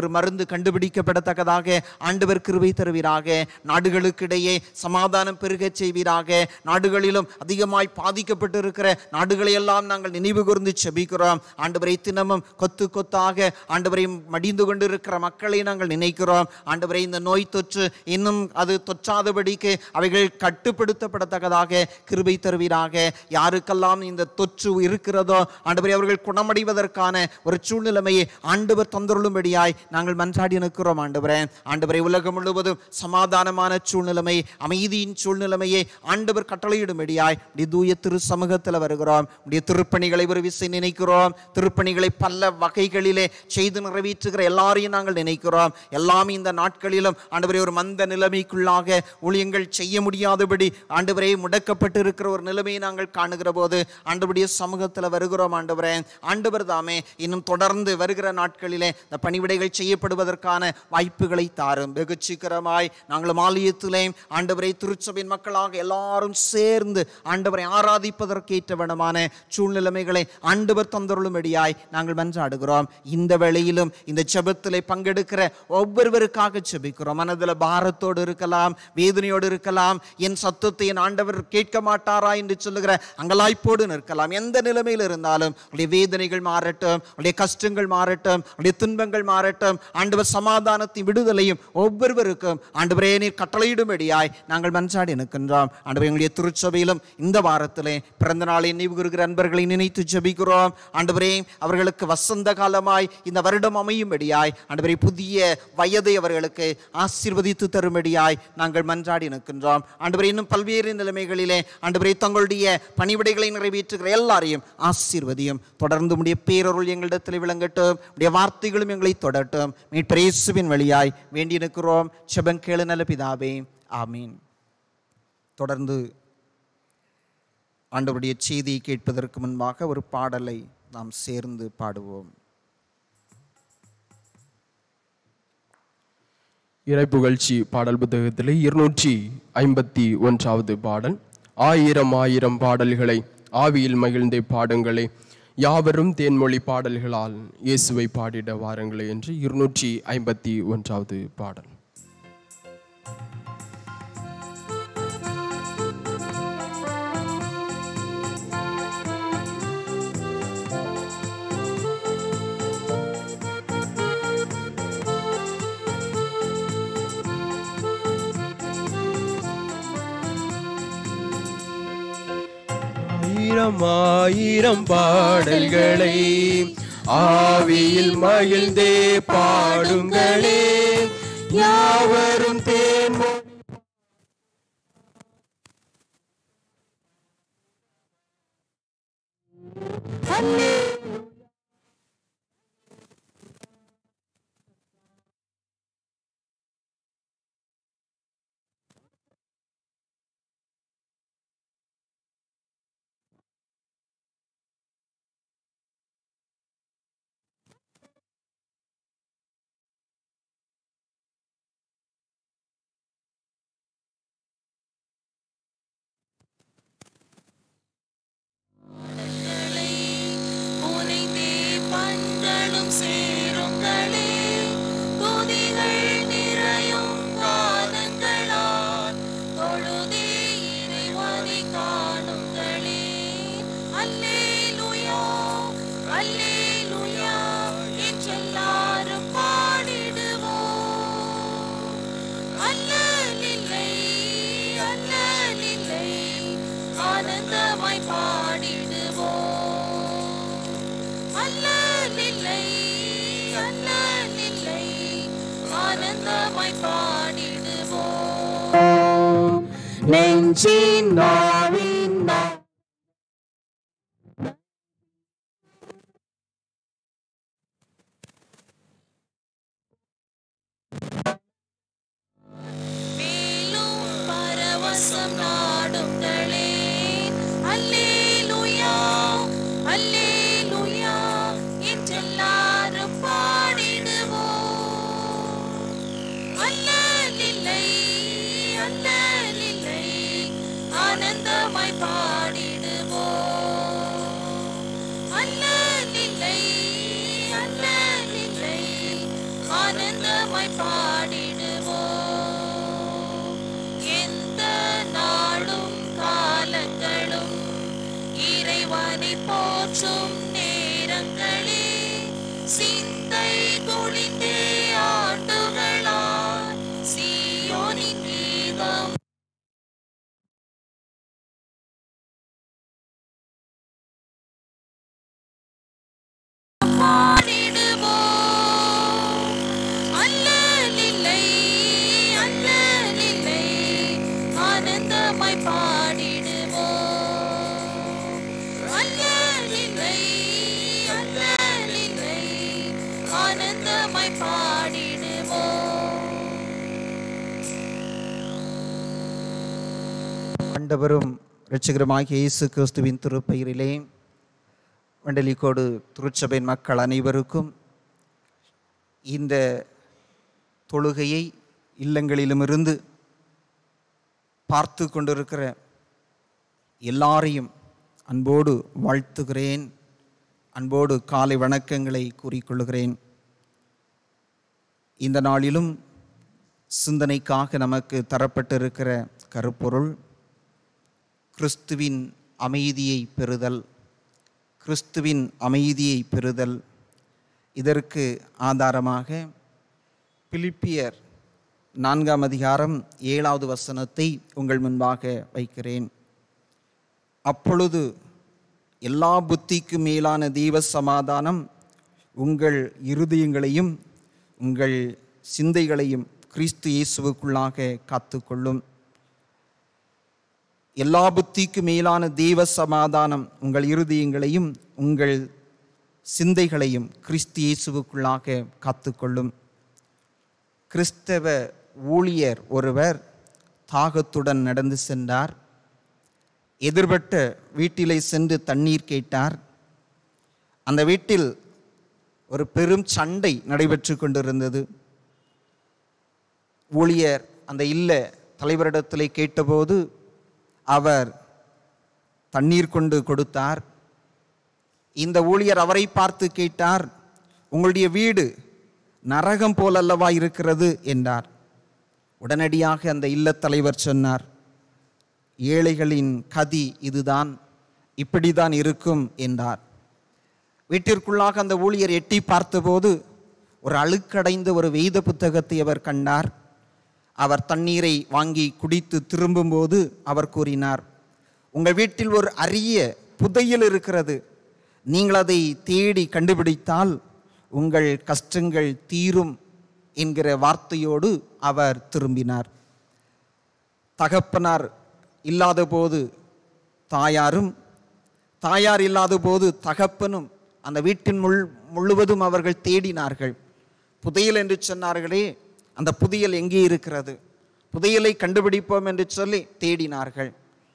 மருந்து கண்டுபிடிக்கப்படத்தக்கதாக ஆண்டவர் கிருபை தருவீராக நாடுகளுக்கிடையே சமாதானம் பெருகச் செய்வீராக நாடுகளிலும் அதிகமாய் பாதிக்கப்பட்டிருக்கிற நாடுகளை எல்லாம் நாங்கள் நினைவு கூர்ந்து செபிக்கிறோம் ஆண்டவரை தினமும் கொத்து கொத்தாக ஆண்டவரை மடிந்து கொண்டிருக்கிற மக்களை நாங்கள் நினைக்கிறோம் ஆண்டவரை இந்த நோய் தொற்று இன்னும் அது தொற்றாதபடிக்கு அவைகள் கட்டுப்படுத்தப்படத்தக்கதாக கிருபை தருவீராக யாருக்கெல்லாம் இந்த தொற்று இருக்கிறதோ ஆண்டவரை அவர்கள் குணமடைவதற்கான ஒரு சூழ்நிலைமையை ஆண்டவர் தந்தருளும்படியாய் நாங்கள் மன்றாடி நிற்கிறோம் ஆண்டவரே ஆண்டவரை உலகம் முழுவதும் சமாதானமான சூழ்நிலைமை அமைதியின் சூழ்நிலைமையை ஆண்டவர் கட்டளையிடும்படியாய் உடைய தூய திரு சமூகத்தில் வருகிறோம் உடைய திருப்பணிகளை ஒரு விசை நினைக்கிறோம் திருப்பணிகளை பல வகைகளிலே செய்து நிறைவேற்றுகிற எல்லாரையும் நாங்கள் நினைக்கிறோம் எல்லாமே இந்த நாட்களிலும் ஆண்டவரே ஒரு மந்த நிலைமைக்குள்ளாக ஊழியங்கள் செய்ய முடியாதபடி ஆண்டவரே முடக்கப்பட்டு இருக்கிற ஒரு நிலைமையை நாங்கள் காணுகிற போது ஆண்டவருடைய சமூகத்தில் வருகிறோம் ஆண்டவரே ஆண்டவர் தாமே இன்னும் தொடர்ந்து வருகிற நாட்களிலே இந்த பணிவிடைகள் செய்யப்படுவதற்கான வாய்ப்புகளை தாரும் வெகு சீக்கிரமாய் நாங்கள் ஆலயத்திலே ஆண்டவரை திருச்சபையின் மக்களாக எல்லாரும் சேர்ந்து ஆண்டவரை ஆராதிப்பதற்கேற்றவனமான சூழ்நிலைமைகளை ஆண்டவர் தந்தருளும்படியாய் நாங்கள் மன்றாடுகிறோம் இந்த வேளையிலும் இந்த ஜெபத்திலே பங்கெடுக்கிற ஒவ்வொருவருக்காக ஜெபிக்கிறோம் மனதில் பாரத்தோடு இருக்கலாம் வேதனையோடு இருக்கலாம் என் சத்தத்தை என் ஆண்டவர் கேட்க மாட்டாரா என்று சொல்லுகிற அங்கலாய்ப்போடு நிற்கலாம் எந்த நிலைமையில் இருந்தாலும் உடைய வேதனைகள் மாறட்டும் உடைய கஷ்டங்கள் மாறட்டும் உடைய துன்பங்கள் மாறட்டும் ஆண்டவர் சமாதானத்தின் விடுதலையும் ஒவ்வொருவருக்கும் ஆண்டவரே நீர் கட்டளையிடும்படியாய் நாங்கள் மன்றாடி நிற்கின்றோம் ஆண்டவர் எங்களுடைய திருச்சபையிலும் இந்த வாரத்திலே பிறந்த நாளை நினைவு கூறுகிற அன்பர்களை நினைத்து ஜெபிக்கிறோம் ஆண்டவரே அவர்களுக்கு வசந்த காலமாய் இந்த வருடம் அமையும்படியாய் ஆண்டவரே புதிய வயதை அவர்களுக்கு ஆசீர்வதித்து தரும்படியாய் நாங்கள் மன்றாடி நிற்கின்றோம் ஆண்டவரே இன்னும் பல்வேறு நிலைமைகளிலே ஆண்டவரே தங்களுடைய பணிவிடைகளை நிறைவேற்றுகிற எல்லாரையும் ஆசீர்வதியும் தொடர்ந்து உடைய பேரருள் எங்களிடத்தில் விளங்கட்டும் உடைய வார்த்தைகளும் எங்களை தொடரட்டும் மீட்பரேசுவின் வழியாய் வேண்டி நிற்கிறோம் செபங்கேளு நல்ல பிதாவே ஆமீன் தொடர்ந்து ஆண்டவருடைய செய்தியை கேட்பதற்கு முன்பாக ஒரு பாடலை நாம் சேர்ந்து பாடுவோம் இறைப்புகழ்ச்சி பாடல் புத்தகத்திலே இருநூற்றி ஐம்பத்தி ஒன்றாவது பாடல் ஆயிரம் ஆயிரம் பாடல்களை ஆவியில் மகிழ்ந்தே பாடுங்களே யாவரும் தேன்மொழி பாடல்களால் இயேசுவை பாடிட வாருங்களே என்று இருநூற்றி ஐம்பத்தி ஒன்றாவது பாடல் ஆயிரம் ஆயிரம் பாடல்களை ஆவியில் மகிழ்ந்தே பாடுங்களே யாவரும் தேன்மொழி உனைத்தே பண்களும் சேருங்களே துதிகள் நிறையும் காலங்களால் தொழுதே இறைவனை காணுங்களே அல்லேலூயா அல்லேலூயா என்றெல்லாரும் பாடிடுவோம் அல்லலில்லை அல்லலில்லை ஆனந்தமாய் பாடிடுவோம் அல்லலில்லை அல்லலில்லை ஆனந்தமாய் பாடிடுவோம் நெஞ்சின் நாவின் நா- மேலும் பரவசம் நாடுங்களே அல்லேலூயா அல்லேலூயா என்றெல்லாரும் பாடிடுவோம் அல்லலில்லை அல்லலில்லை ஆனந்தமாய் பாடிடுவோம் அல்லலில்லை அல்லலில்லை ஆனந்த ஆனந்தமாய் பாடிடுவோம் ஆண்டவரும் இரட்சகருமாகிய இயேசு கிறிஸ்துவின் திருப்பெயரிலே வண்டலிக்கோடு திருச்சபையின் மக்கள் அனைவருக்கும் இந்த தொழுகையை இல்லங்களிலுமிருந்து பார்த்து கொண்டிருக்கிற எல்லாரையும் அன்போடு வாழ்த்துகிறேன் அன்போடு காலை வணக்கங்களை கூறிக்கொள்கிறேன் இந்த நாளிலும் சிந்தனைக்காக நமக்கு தரப்பட்டிருக்கிற கருப்பொருள் கிறிஸ்துவின் அமைதியை பெறுதல் கிறிஸ்துவின் அமைதியை பெறுதல் இதற்கு ஆதாரமாக பிலிப்பியர் நான்காம் அதிகாரம் ஏழாவது வசனத்தை உங்கள் முன்பாக வைக்கிறேன் அப்பொழுது எல்லா புத்திக்கு மேலான தெய்வ சமாதானம் உங்கள் இருதயங்களையும் உங்கள் சிந்தைகளையும் கிறிஸ்து இயேசுவுக்குள்ளாக காத்துக்கொள்ளும் எல்லா புத்திக்கு மேலான தெய்வ சமாதானம் உங்கள் இருதயங்களையும் உங்கள் சிந்தைகளையும் கிறிஸ்து இயேசுவுக்குள்ளாக காத்துக்கொள்ளும் கிறிஸ்தவ ஊழியர் ஒருவர் தாகத்துடன் நடந்து சென்றார் எதிர்பட்ட வீட்டிலே சென்று தண்ணீர் கேட்டார் அந்த வீட்டில் ஒரு பெரும் சண்டை நடைபெற்று கொண்டிருந்தது ஊழியர் அந்த இல்ல தலைவரிடத்திலே கேட்டபோது அவர் தண்ணீர் கொண்டு கொடுத்தார் இந்த ஊழியர் அவரை பார்த்து கேட்டார் உங்களுடைய வீடு நரகம் போலல்லவா இருக்கிறது என்றார் உடனடியாக அந்த இல்லத்தலைவர் சொன்னார் ஏழைகளின் கதி இதுதான் இப்படிதான் இருக்கும் என்றார் வீட்டிற்குள்ளாக அந்த ஊழியர் எட்டி பார்த்தபோது ஒரு அழுக்கடைந்த ஒரு வேத புத்தகத்தை அவர் கண்டார் அவர் தண்ணீரை வாங்கி குடித்து திரும்பும்போது அவர் கூறினார் உங்கள் வீட்டில் ஒரு அரிய புதையல் இருக்கிறது நீங்கள் அதை தேடி கண்டுபிடித்தால் உங்கள் கஷ்டங்கள் தீரும் என்கிற வார்த்தையோடு அவர் திரும்பினார் தகப்பனார் இல்லாத போது தாயாரும் தாயார் இல்லாத போது தகப்பனும் அந்த வீட்டின் முள் முழுவதும் அவர்கள் தேடினார்கள் புதையல் என்று சொன்னார்களே அந்த புதையல் எங்கே இருக்கிறது புதையலை கண்டுபிடிப்போம் என்று சொல்லி தேடினார்கள்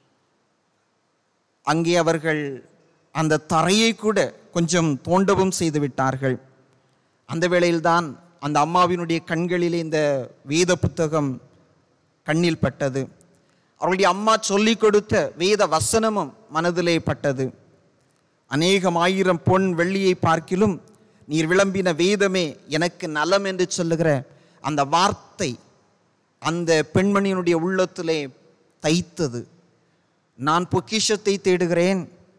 அங்கே அவர்கள் அந்த தரையை கூட கொஞ்சம் தோண்டவும் செய்து விட்டார்கள் அந்த வேளையில்தான் அந்த அம்மாவினுடைய கண்களிலே இந்த வேத புத்தகம் கண்ணில் பட்டது அவருடைய அம்மா சொல்லிக் கொடுத்த வேத வசனமும் மனதிலே பட்டது அநேகம் ஆயிரம் பொன் வெள்ளியை பார்க்கிலும் நீர் விளம்பின வேதமே எனக்கு நலம் என்று சொல்லுகிற அந்த வார்த்தை அந்த பெண்மணியினுடைய உள்ளத்திலே தைத்தது நான் பொக்கிஷத்தை தேடுகிறேன்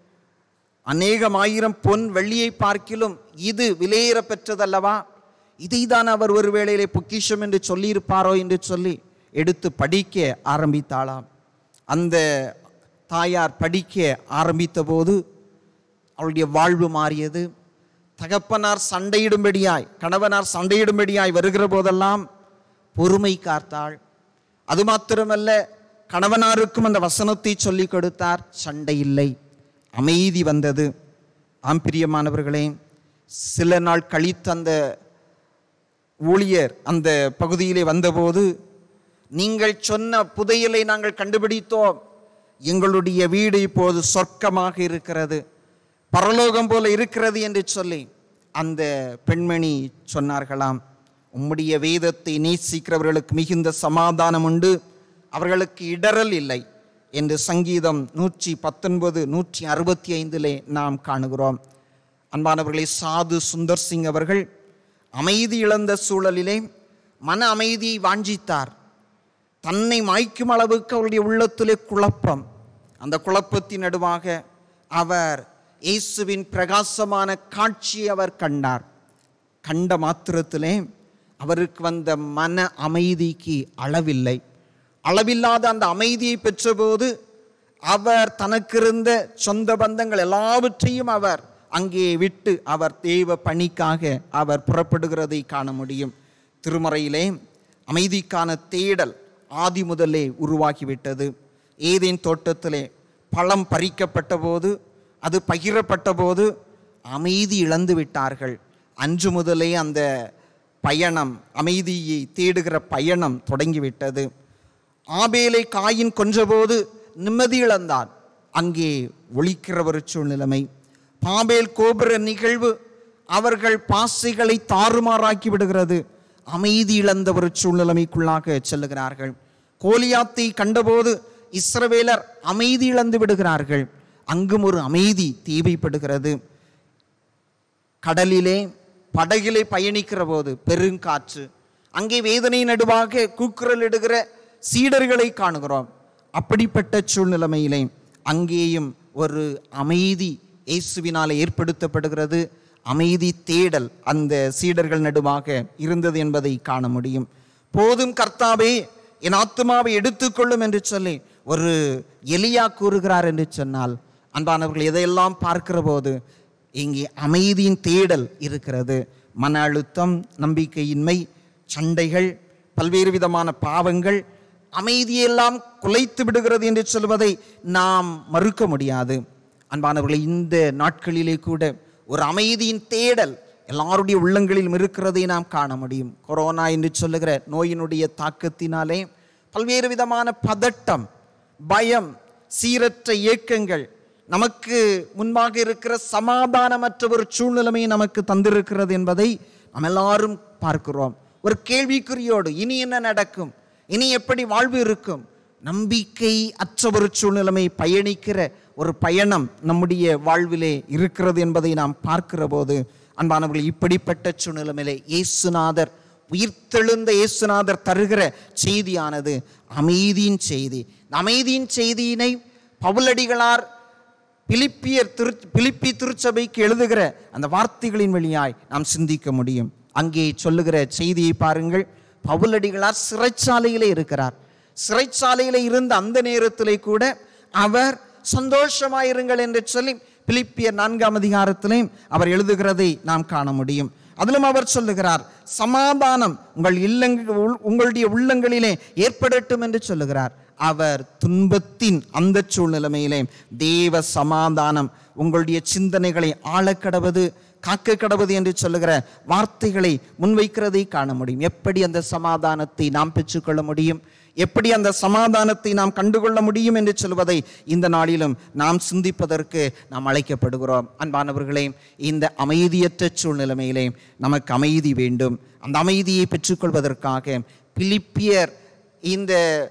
அநேகம் ஆயிரம் பொன் வெள்ளியை பார்க்கிலும் இது விலையேற பெற்றதல்லவா இதைதான் அவர் ஒரு வேளையிலே பொக்கிஷம் என்று சொல்லியிருப்பாரோ என்று சொல்லி எடுத்து படிக்க ஆரம்பித்தாளாம் அந்த தாயார் படிக்க ஆரம்பித்த போது அவளுடைய வாழ்வு மாறியது தகப்பனார் சண்டையிடும்படியாய் கணவனார் சண்டையிடும்படியாய் வருகிற போதெல்லாம் பொறுமை காத்தாள் அது மாத்திரமல்ல கணவனாருக்கும் அந்த வசனத்தை சொல்லிக் கொடுத்தார் சண்டை இல்லை அமைதி வந்தது ஆம் பிரியமானவர்களே சில நாள் கழித்து அந்த ஊழியர் அந்த பகுதியிலே வந்தபோது நீங்கள் சொன்ன புதையலை நாங்கள் கண்டுபிடித்தோம் எங்களுடைய வீடு இப்போது சொர்க்கமாக இருக்கிறது பரலோகம் போல இருக்கிறது என்று சொல்லி அந்த பெண்மணி சொன்னார்களாம் உம்முடைய வேதத்தை நேசிக்கிறவர்களுக்கு மிகுந்த சமாதானம் உண்டு அவர்களுக்கு இடரல் இல்லை என்று சங்கீதம் நூற்றி பத்தொன்பது நூற்றி அறுபத்தி ஐந்திலே நாம் காணுகிறோம் அன்பானவர்களே சாது சுந்தர் சிங் அவர்கள் அமைதி இழந்த சூழலிலே மன அமைதியை வாஞ்சித்தார் தன்னை மாய்க்கும் அளவுக்கு அவருடைய உள்ளத்திலே குழப்பம் அந்த குழப்பத்தின் நடுவாக அவர் இயேசுவின் பிரகாசமான காட்சியை அவர் கண்டார் கண்ட மாத்திரத்திலே அவருக்கு வந்த மன அமைதிக்கு அளவில்லை அளவில்லாத அந்த அமைதியை பெற்றபோது அவர் தனக்கிருந்த சொந்த பந்தங்கள் எல்லாவற்றையும் அவர் அங்கே விட்டு அவர் தேவ பணிக்காக அவர் புறப்படுகிறதை காண முடியும் திருமறையிலே அமைதிக்கான தேடல் ஆதி முதலே உருவாகிவிட்டது ஏதேன் தோட்டத்திலே பழம் பறிக்கப்பட்ட போது அது பகிரப்பட்ட போது அமைதி இழந்து விட்டார்கள் அன்று முதலே அந்த பயணம் அமைதியை தேடுகிற பயணம் தொடங்கிவிட்டது ஆபேலை காயின் கொன்றபோது நிம்மதி இழந்தான் அங்கே ஒழிக்கிற ஒரு சூழ்நிலைமை பாபேல் கோபுர நிகழ்வு அவர்கள் பாசைகளை தாறுமாறாக்கி விடுகிறது அமைதி இழந்த ஒரு சூழ்நிலைமைக்குள்ளாக செல்லுகிறார்கள் கோலியாத்தை கண்டபோது இஸ்ரவேலர் அமைதி இழந்து விடுகிறார்கள் அங்கும் ஒரு அமைதி தேவைப்படுகிறது கடலிலே படகிலே பயணிக்கிற போது பெருங்காற்று அங்கே வேதனை நடுவாக கூக்குரல் இடுகிற சீடர்களை காணுகிறோம் அப்படிப்பட்ட சூழ்நிலைமையிலே அங்கேயும் ஒரு அமைதி இயேசுவினால் ஏற்படுத்தப்படுகிறது அமைதி தேடல் அந்த சீடர்கள் நடுவாக இருந்தது என்பதை காண முடியும் போதும் கர்த்தாவே என் ஆத்துமாவை எடுத்துக்கொள்ளும் என்று சொல்லி ஒரு எலியா கூறுகிறார் என்று சொன்னால் அன்பானவர்கள் எதையெல்லாம் பார்க்கிற போது இங்கே அமைதியின் தேடல் இருக்கிறது மன அழுத்தம் நம்பிக்கையின்மை சண்டைகள் பல்வேறு விதமான பாவங்கள் அமைதியெல்லாம் குலைத்து விடுகிறது என்று சொல்வதை நாம் மறுக்க முடியாது அன்பானவர்களை இந்த நாட்களிலே கூட ஒரு அமைதியின் தேடல் எல்லாருடைய உள்ளங்களிலும் இருக்கிறதை நாம் காண முடியும் கொரோனா என்று சொல்லுகிற நோயினுடைய தாக்கத்தினாலே பல்வேறு விதமான பதட்டம் பயம் சீரற்ற இயக்கங்கள் நமக்கு முன்பாக இருக்கிற சமாதானமற்ற ஒரு சூழ்நிலைமை நமக்கு தந்திருக்கிறது என்பதை நாம் எல்லாரும் பார்க்கிறோம் ஒரு கேள்விக்குறியோடு இனி என்ன நடக்கும் இனி எப்படி வாழ்வு இருக்கும் நம்பிக்கை அற்ற ஒரு சூழ்நிலைமை பயணிக்கிற ஒரு பயணம் நம்முடைய வாழ்விலே இருக்கிறது என்பதை நாம் பார்க்கிற போது அன்பானவர்கள் இப்படிப்பட்ட சூழ்நிலைமையிலே இயேசுநாதர் உயிர்த்தெழுந்த இயேசுநாதர் தருகிற செய்தியானது அமைதியின் செய்தி இந்த அமைதியின் செய்தியினை பவுலடிகளார் பிலிப்பியர் திரு பிலிப்பி திருச்சபைக்கு எழுதுகிற அந்த வார்த்தைகளின் வழியாய் நாம் சிந்திக்க முடியும் அங்கே சொல்லுகிற செய்தியை பாருங்கள் பவுலடிகளார் சிறைச்சாலையிலே இருக்கிறார் சிறைச்சாலையிலே இருந்த அந்த நேரத்திலே கூட அவர் சந்தோஷமாயிருங்கள் என்று சொல்லி பிலிப்பியர் நான்காம் அதிகாரத்திலேயும் அவர் எழுதுகிறதை நாம் காண முடியும் அதிலும் அவர் சொல்லுகிறார் சமாதானம் உங்கள் இல்லங்கள் உள்- உங்களுடைய உள்ளங்களிலே ஏற்படட்டும் என்று சொல்லுகிறார் அவர் துன்பத்தின் அந்த சூழ்நிலைமையிலே தேவ சமாதானம் உங்களுடைய சிந்தனைகளை ஆழக்கடவது காக்க கடவுது என்று சொல்லுகிற வார்த்தைகளை முன்வைக்கிறதை காண முடியும் எப்படி அந்த சமாதானத்தை நாம் பெற்றுக்கொள்ள முடியும் எப்படி அந்த சமாதானத்தை நாம் கண்டுகொள்ள முடியும் என்று சொல்வதை இந்த நாளிலும் நாம் சிந்திப்பதற்கு நாம் அழைக்கப்படுகிறோம் அன்பானவர்களே இந்த அமைதியற்ற சூழ்நிலைமையிலே நமக்கு அமைதி வேண்டும் அந்த அமைதியை பெற்றுக்கொள்வதற்காக பிலிப்பியர் இந்த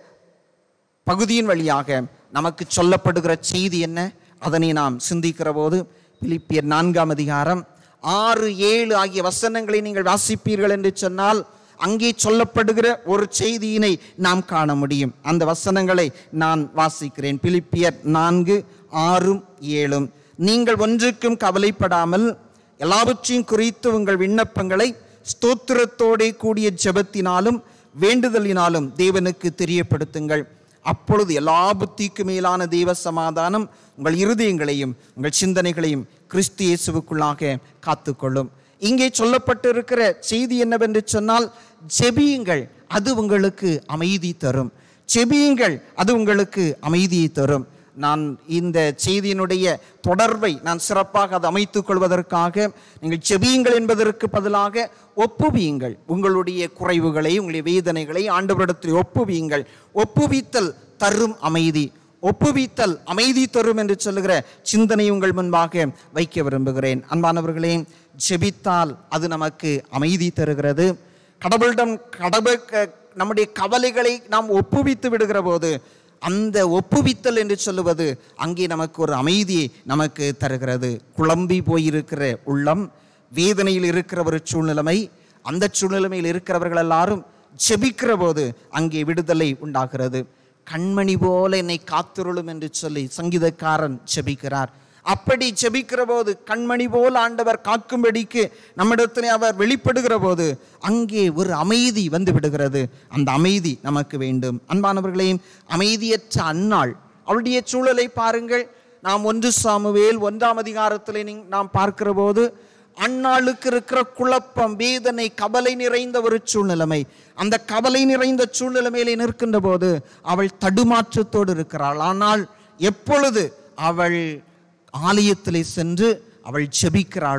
பகுதியின் வழியாக நமக்கு சொல்லப்படுகிற செய்தி என்ன அதனை நாம் சிந்திக்கிற போது பிலிப்பியர் நான்காம் அதிகாரம் ஆறு ஏழு ஆகிய வசனங்களை நீங்கள் வாசிப்பீர்கள் என்று சொன்னால் அங்கே சொல்லப்படுகிற ஒரு செய்தியினை நாம் காண முடியும் அந்த வசனங்களை நான் வாசிக்கிறேன் பிலிப்பியர் நான்கு ஆறும் ஏழும் நீங்கள் ஒன்றுக்கும் கவலைப்படாமல் எல்லாவற்றையும் குறித்து உங்கள் விண்ணப்பங்களை ஸ்தோத்திரத்தோடே கூடிய ஜெபத்தினாலும் வேண்டுதலினாலும் தேவனுக்கு தெரியப்படுத்துங்கள் அப்பொழுது எல்லா புத்திக்கு மேலான தெய்வ சமாதானம் உங்கள் இருதயங்களையும் உங்கள் சிந்தனைகளையும் கிறிஸ்து இயேசுவுக்குள்ளாக காத்துக்கொள்ளும் இங்கே சொல்லப்பட்டிருக்கிற செய்தி என்னவென்று சொன்னால் ஜெபியுங்கள் அது உங்களுக்கு அமைதி தரும் ஜெபியுங்கள் அது உங்களுக்கு அமைதியை தரும் நான் இந்த செய்தியினுடைய தொடர்பை நான் சிறப்பாக அதை அமைத்துக் கொள்வதற்காக நீங்கள் செபியுங்கள் என்பதற்கு பதிலாக ஒப்புவியுங்கள் உங்களுடைய குறைவுகளை உங்களுடைய வேதனைகளை ஆண்டவரிடத்தில் ஒப்புவியுங்கள் ஒப்புவித்தல் தரும் அமைதி ஒப்புவித்தல் அமைதி தரும் என்று சொல்லுகிற சிந்தனை உங்கள் முன்பாக வைக்க விரும்புகிறேன் அன்பானவர்களே ஜெபித்தால் அது நமக்கு அமைதி தருகிறது கடவுளிடம் கடவுள் க- நம்முடைய கவலைகளை நாம் ஒப்புவித்து விடுகிற போது அந்த ஒப்புவித்தல் என்று சொல்லுவது அங்கே நமக்கு ஒரு அமைதியை நமக்கு தருகிறது குழம்பி போயிருக்கிற உள்ளம் வேதனையில் இருக்கிற ஒரு சூழ்நிலைமை அந்த சூழ்நிலைமையில் இருக்கிறவர்கள் எல்லாரும் ஜெபிக்கிற போது அங்கே விடுதலை உண்டாகிறது கண்மணி போல என்னை காத்துருளும் என்று சொல்லி சங்கீதக்காரன் ஜெபிக்கிறார் அப்படி ஜெபிக்கிற போது கண்மணி போல் ஆண்டவர் காக்கும்படிக்கு நம்மிடத்திலே அவர் வெளிப்படுகிற போது அங்கே ஒரு அமைதி வந்து விடுகிறது அந்த அமைதி நமக்கு வேண்டும் அன்பானவர்களே அமைதியற்ற அன்னாள் அவளுடைய சூழலை பாருங்கள் நாம் ஒன்று சாமுவேல் ஒன்றாம் அதிகாரத்திலே நீங்- நாம் பார்க்கிற போது அன்னாளுக்கு இருக்கிற குழப்பம் வேதனை கவலை நிறைந்த ஒரு சூழ்நிலைமை அந்த கவலை நிறைந்த சூழ்நிலைமையிலே நிற்கின்ற போது அவள் தடுமாற்றத்தோடு இருக்கிறாள் ஆனால் எப்பொழுது அவள் ஆலயத்திலே சென்று அவள் ஜெபிக்கிறாளோ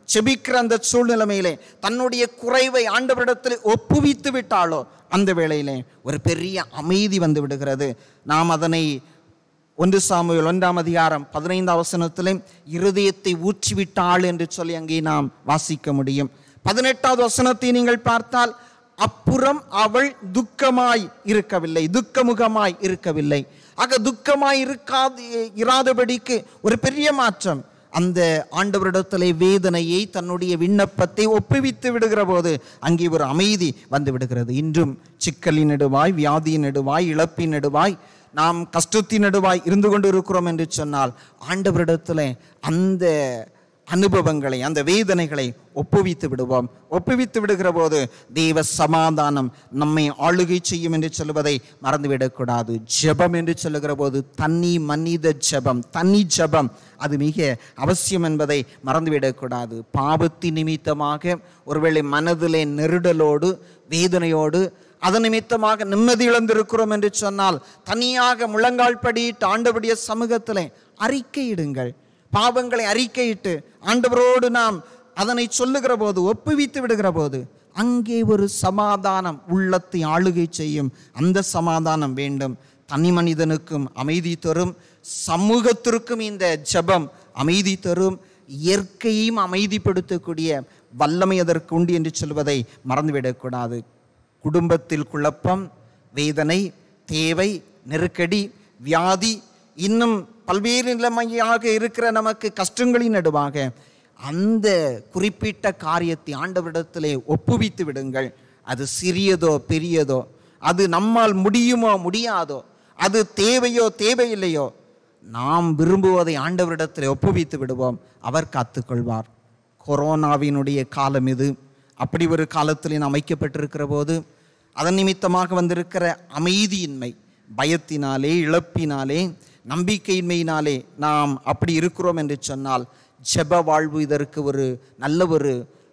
செபிக்கிற அந்த சூழ்நிலைமையிலே தன்னுடைய குறைவை ஆண்டவரிடத்தில் ஒப்புவித்து விட்டாளோ அந்த வேளையிலே ஒரு பெரிய அமைதி வந்து விடுகிறது நாம் அதனை ஒன்று சாமுவேல் ஒன்றாம் அதிகாரம் பதினைந்தாம் வசனத்திலே இருதயத்தை ஊற்றிவிட்டாள் என்று சொல்லி அங்கே நாம் வாசிக்க முடியும் பதினெட்டாவது வசனத்தை நீங்கள் பார்த்தால் அப்புறம் அவள் துக்கமாய் இருக்கவில்லை துக்கமுகமாய் இருக்கவில்லை ஆக துக்கமாய் இருக்காது இராதபடிக்கு ஒரு பெரிய மாற்றம் அந்த ஆண்டவரிடத்திலே வேதனையை தன்னுடைய விண்ணப்பத்தை ஒப்புவித்து விடுகிற போது அங்கே ஒரு அமைதி வந்து விடுகிறது இன்றும் சிக்கலின் நெடுவாய் வியாதியின் நெடுவாய் இழப்பின் நெடுவாய் நாம் கஷ்டத்தின் நடுவாய் இருந்து கொண்டு இருக்கிறோம் என்று சொன்னால் ஆண்டவரிடத்தில் அந்த அனுபவங்களை அந்த வேதனைகளை ஒப்புவித்து விடுவோம் ஒப்புவித்து விடுகிற போது தேவ சமாதானம் நம்மை ஆளுகை செய்யும் என்று சொல்வதை மறந்துவிடக்கூடாது ஜெபம் என்று சொல்லுகிற போது தனி மனித ஜெபம் தனி ஜெபம் அது மிக அவசியம் என்பதை மறந்துவிடக்கூடாது பாவத்தின் நிமித்தமாக ஒருவேளை மனதிலே நெருடலோடு வேதனையோடு அதன் நிமித்தமாக நிம்மதி இழந்திருக்கிறோம் என்று சொன்னால் தனியாக முழங்கால் படியிட்டு ஆண்டவருடைய சமூகத்திலே அறிக்கையிடுங்கள் பாவங்களை அறிக்கையிட்டு ஆண்டவரோடு நாம் அதனை சொல்லுகிற போது ஒப்புவித்து விடுகிற போது அங்கே ஒரு சமாதானம் உள்ளத்தை ஆளுகை செய்யும் அந்த சமாதானம் வேண்டும் தனி மனிதனுக்கும் அமைதி தரும் சமூகத்திற்கும் இந்த ஜெபம் அமைதி தரும் இயற்கையையும் அமைதிப்படுத்தக்கூடிய வல்லமை அதற்கு உண்டு என்று சொல்வதை மறந்துவிடக்கூடாது குடும்பத்தில் குழப்பம் வேதனை தேவை நெருக்கடி வியாதி இன்னும் பல்வேறு நிலைமையாக இருக்கிற நமக்கு கஷ்டங்களின் நடுவாக அந்த குறிப்பிட்ட காரியத்தை ஆண்டவரிடத்திலே ஒப்புவித்து விடுங்கள் அது சிறியதோ பெரியதோ அது நம்மால் முடியுமோ முடியாதோ அது தேவையோ தேவையில்லையோ நாம் விரும்புவதை ஆண்டவரிடத்தில் ஒப்புவித்து விடுவோம் அவர் காத்துக்கொள்வார் கொரோனாவினுடைய காலம் இது அப்படி ஒரு காலத்தில் நாம் வைக்கப்பட்டிருக்கிற போது அதன் நிமித்தமாக வந்திருக்கிற அமைதியின்மை பயத்தினாலே இழப்பினாலே நம்பிக்கையின்மையினாலே நாம் அப்படி இருக்கிறோம் என்று சொன்னால் ஜெப வாழ்வு இதற்கு ஒரு நல்ல ஒரு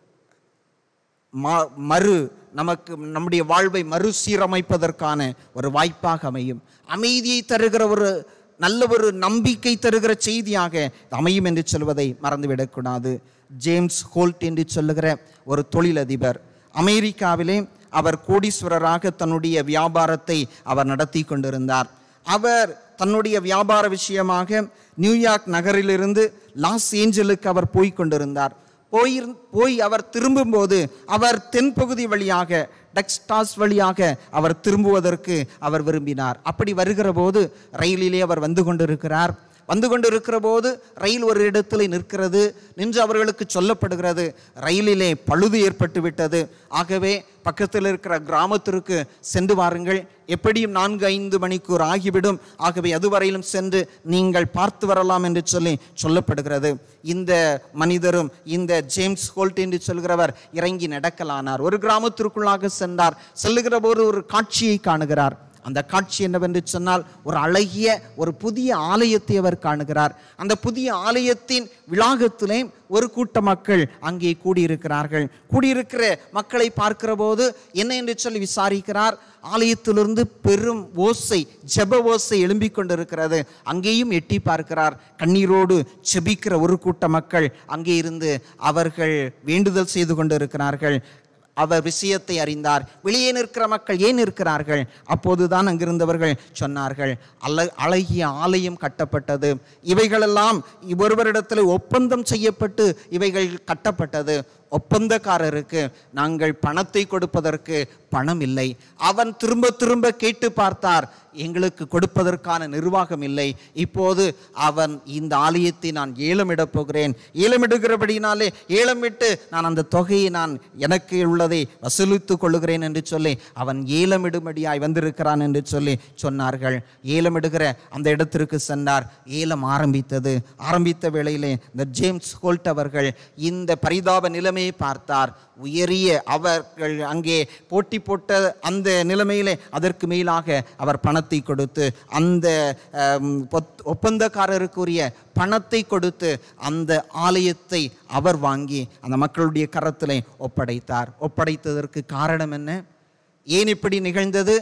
ம- மறு நமக்கு நம்முடைய வாழ்வை மறுசீரமைப்பதற்கான ஒரு வாய்ப்பாக அமையும் அமைதியை தருகிற ஒரு நல்ல ஒரு நம்பிக்கை தருகிற செய்தியாக இது அமையும் என்று சொல்வதை மறந்துவிடக்கூடாது ஜேம்ஸ் ஹோல்ட் என்று சொல்லுகிற ஒரு தொழிலதிபர் அமெரிக்காவிலே அவர் கோடீஸ்வரராக தன்னுடைய வியாபாரத்தை அவர் நடத்தி கொண்டிருந்தார் அவர் தன்னுடைய வியாபார விஷயமாக நியூயார்க் நகரிலிருந்து லாஸ் ஏஞ்சலுக்கு அவர் போய் கொண்டிருந்தார் போயிரு போய் அவர் திரும்பும்போது அவர் தென்பகுதி வழியாக டெக்ஸ்டாஸ் வழியாக அவர் திரும்புவதற்கு அவர் விரும்பினார் அப்படி வருகிற போது ரயிலிலே அவர் வந்து கொண்டிருக்கிறார் வந்து கொண்டிருக்கிற போது ரயில் ஒரு இடத்துல நிற்கிறது நின்று அவர்களுக்கு சொல்லப்படுகிறது ரயிலிலே பழுது ஏற்பட்டு விட்டது ஆகவே பக்கத்தில் இருக்கிற கிராமத்திற்கு சென்று வாருங்கள் எப்படியும் நான்கு ஐந்து மணிக்கூர் ஆகிவிடும் ஆகவே அதுவரையிலும் சென்று நீங்கள் பார்த்து வரலாம் என்று சொல்லி சொல்லப்படுகிறது இந்த மனிதரும் இந்த ஜேம்ஸ் ஹோல்ட் என்று சொல்கிறவர் இறங்கி நடக்கலானார் ஒரு கிராமத்திற்குள்ளாக சென்றார் செல்லுகிற போது ஒரு காட்சியை காணுகிறார் அந்த காட்சி என்னவென்று சொன்னால் ஒரு அழகிய ஒரு புதிய ஆலயத்தை அவர் காணுகிறார் அந்த புதிய ஆலயத்தின் விளாகத்திலே ஒரு கூட்ட மக்கள் அங்கே கூடியிருக்கிறார்கள் கூடியிருக்கிற மக்களை பார்க்கிற போது என்ன என்று சொல்லி விசாரிக்கிறார் ஆலயத்திலிருந்து பெரும் ஓசை ஜெப ஓசை எழும்பிக் கொண்டிருக்கிறது அங்கேயும் எட்டி பார்க்கிறார் கண்ணீரோடு செபிக்கிற ஒரு கூட்ட மக்கள் அங்கே இருந்து அவர்கள் வேண்டுதல் செய்து கொண்டிருக்கிறார்கள் அவர் விஷயத்தை அறிந்தார் வெளியே நிற்கிற மக்கள் ஏன் இருக்கிறார்கள் அப்போதுதான் அங்கிருந்தவர்கள் சொன்னார்கள் அல அழகிய ஆலயம் கட்டப்பட்டது இவைகளெல்லாம் ஒருவரிடத்தில் ஒப்பந்தம் செய்யப்பட்டு இவைகள் கட்டப்பட்டது ஒப்பந்தக்காரருக்கு நாங்கள் பணத்தை கொடுப்பதற்கு பணம் இல்லை அவன் திரும்ப திரும்ப கேட்டு பார்த்தார் எங்களுக்கு கொடுப்பதற்கான நிர்வாகம் இல்லை இப்போது அவன் இந்த ஆலயத்தை நான் ஏலமிடப் போகிறேன் ஏலமிடுகிறபடினாலே ஏலமிட்டு நான் அந்த தொகையை நான் எனக்கு உள்ளதை வசூலித்துக் கொள்ளுகிறேன் என்று சொல்லி அவன் ஏலமிடும்படியாய் வந்திருக்கிறான் என்று சொல்லி சொன்னார்கள் ஏலமிடுகிற அந்த இடத்திற்கு சென்றார் ஏலம் ஆரம்பித்தது ஆரம்பித்த வேளையிலே இந்த ஜேம்ஸ் ஹோல்ட் அவர்கள் இந்த பரிதாப நிலைமையை பார்த்தார் உயரிய அவர்கள் அங்கே போட்டி போட்ட அந்த நிலைமையிலே அதற்கு மேலாக அவர் பணத்தை கொடுத்து அந்த அம், ஒத்- ஒப்பந்தக்காரருக்குரிய பணத்தை கொடுத்து அந்த ஆலயத்தை அவர் வாங்கி அந்த மக்களுடைய கரத்திலே ஒப்படைத்தார் ஒப்படைத்ததற்கு காரணம் என்ன ஏன் இப்படி நிகழ்ந்தது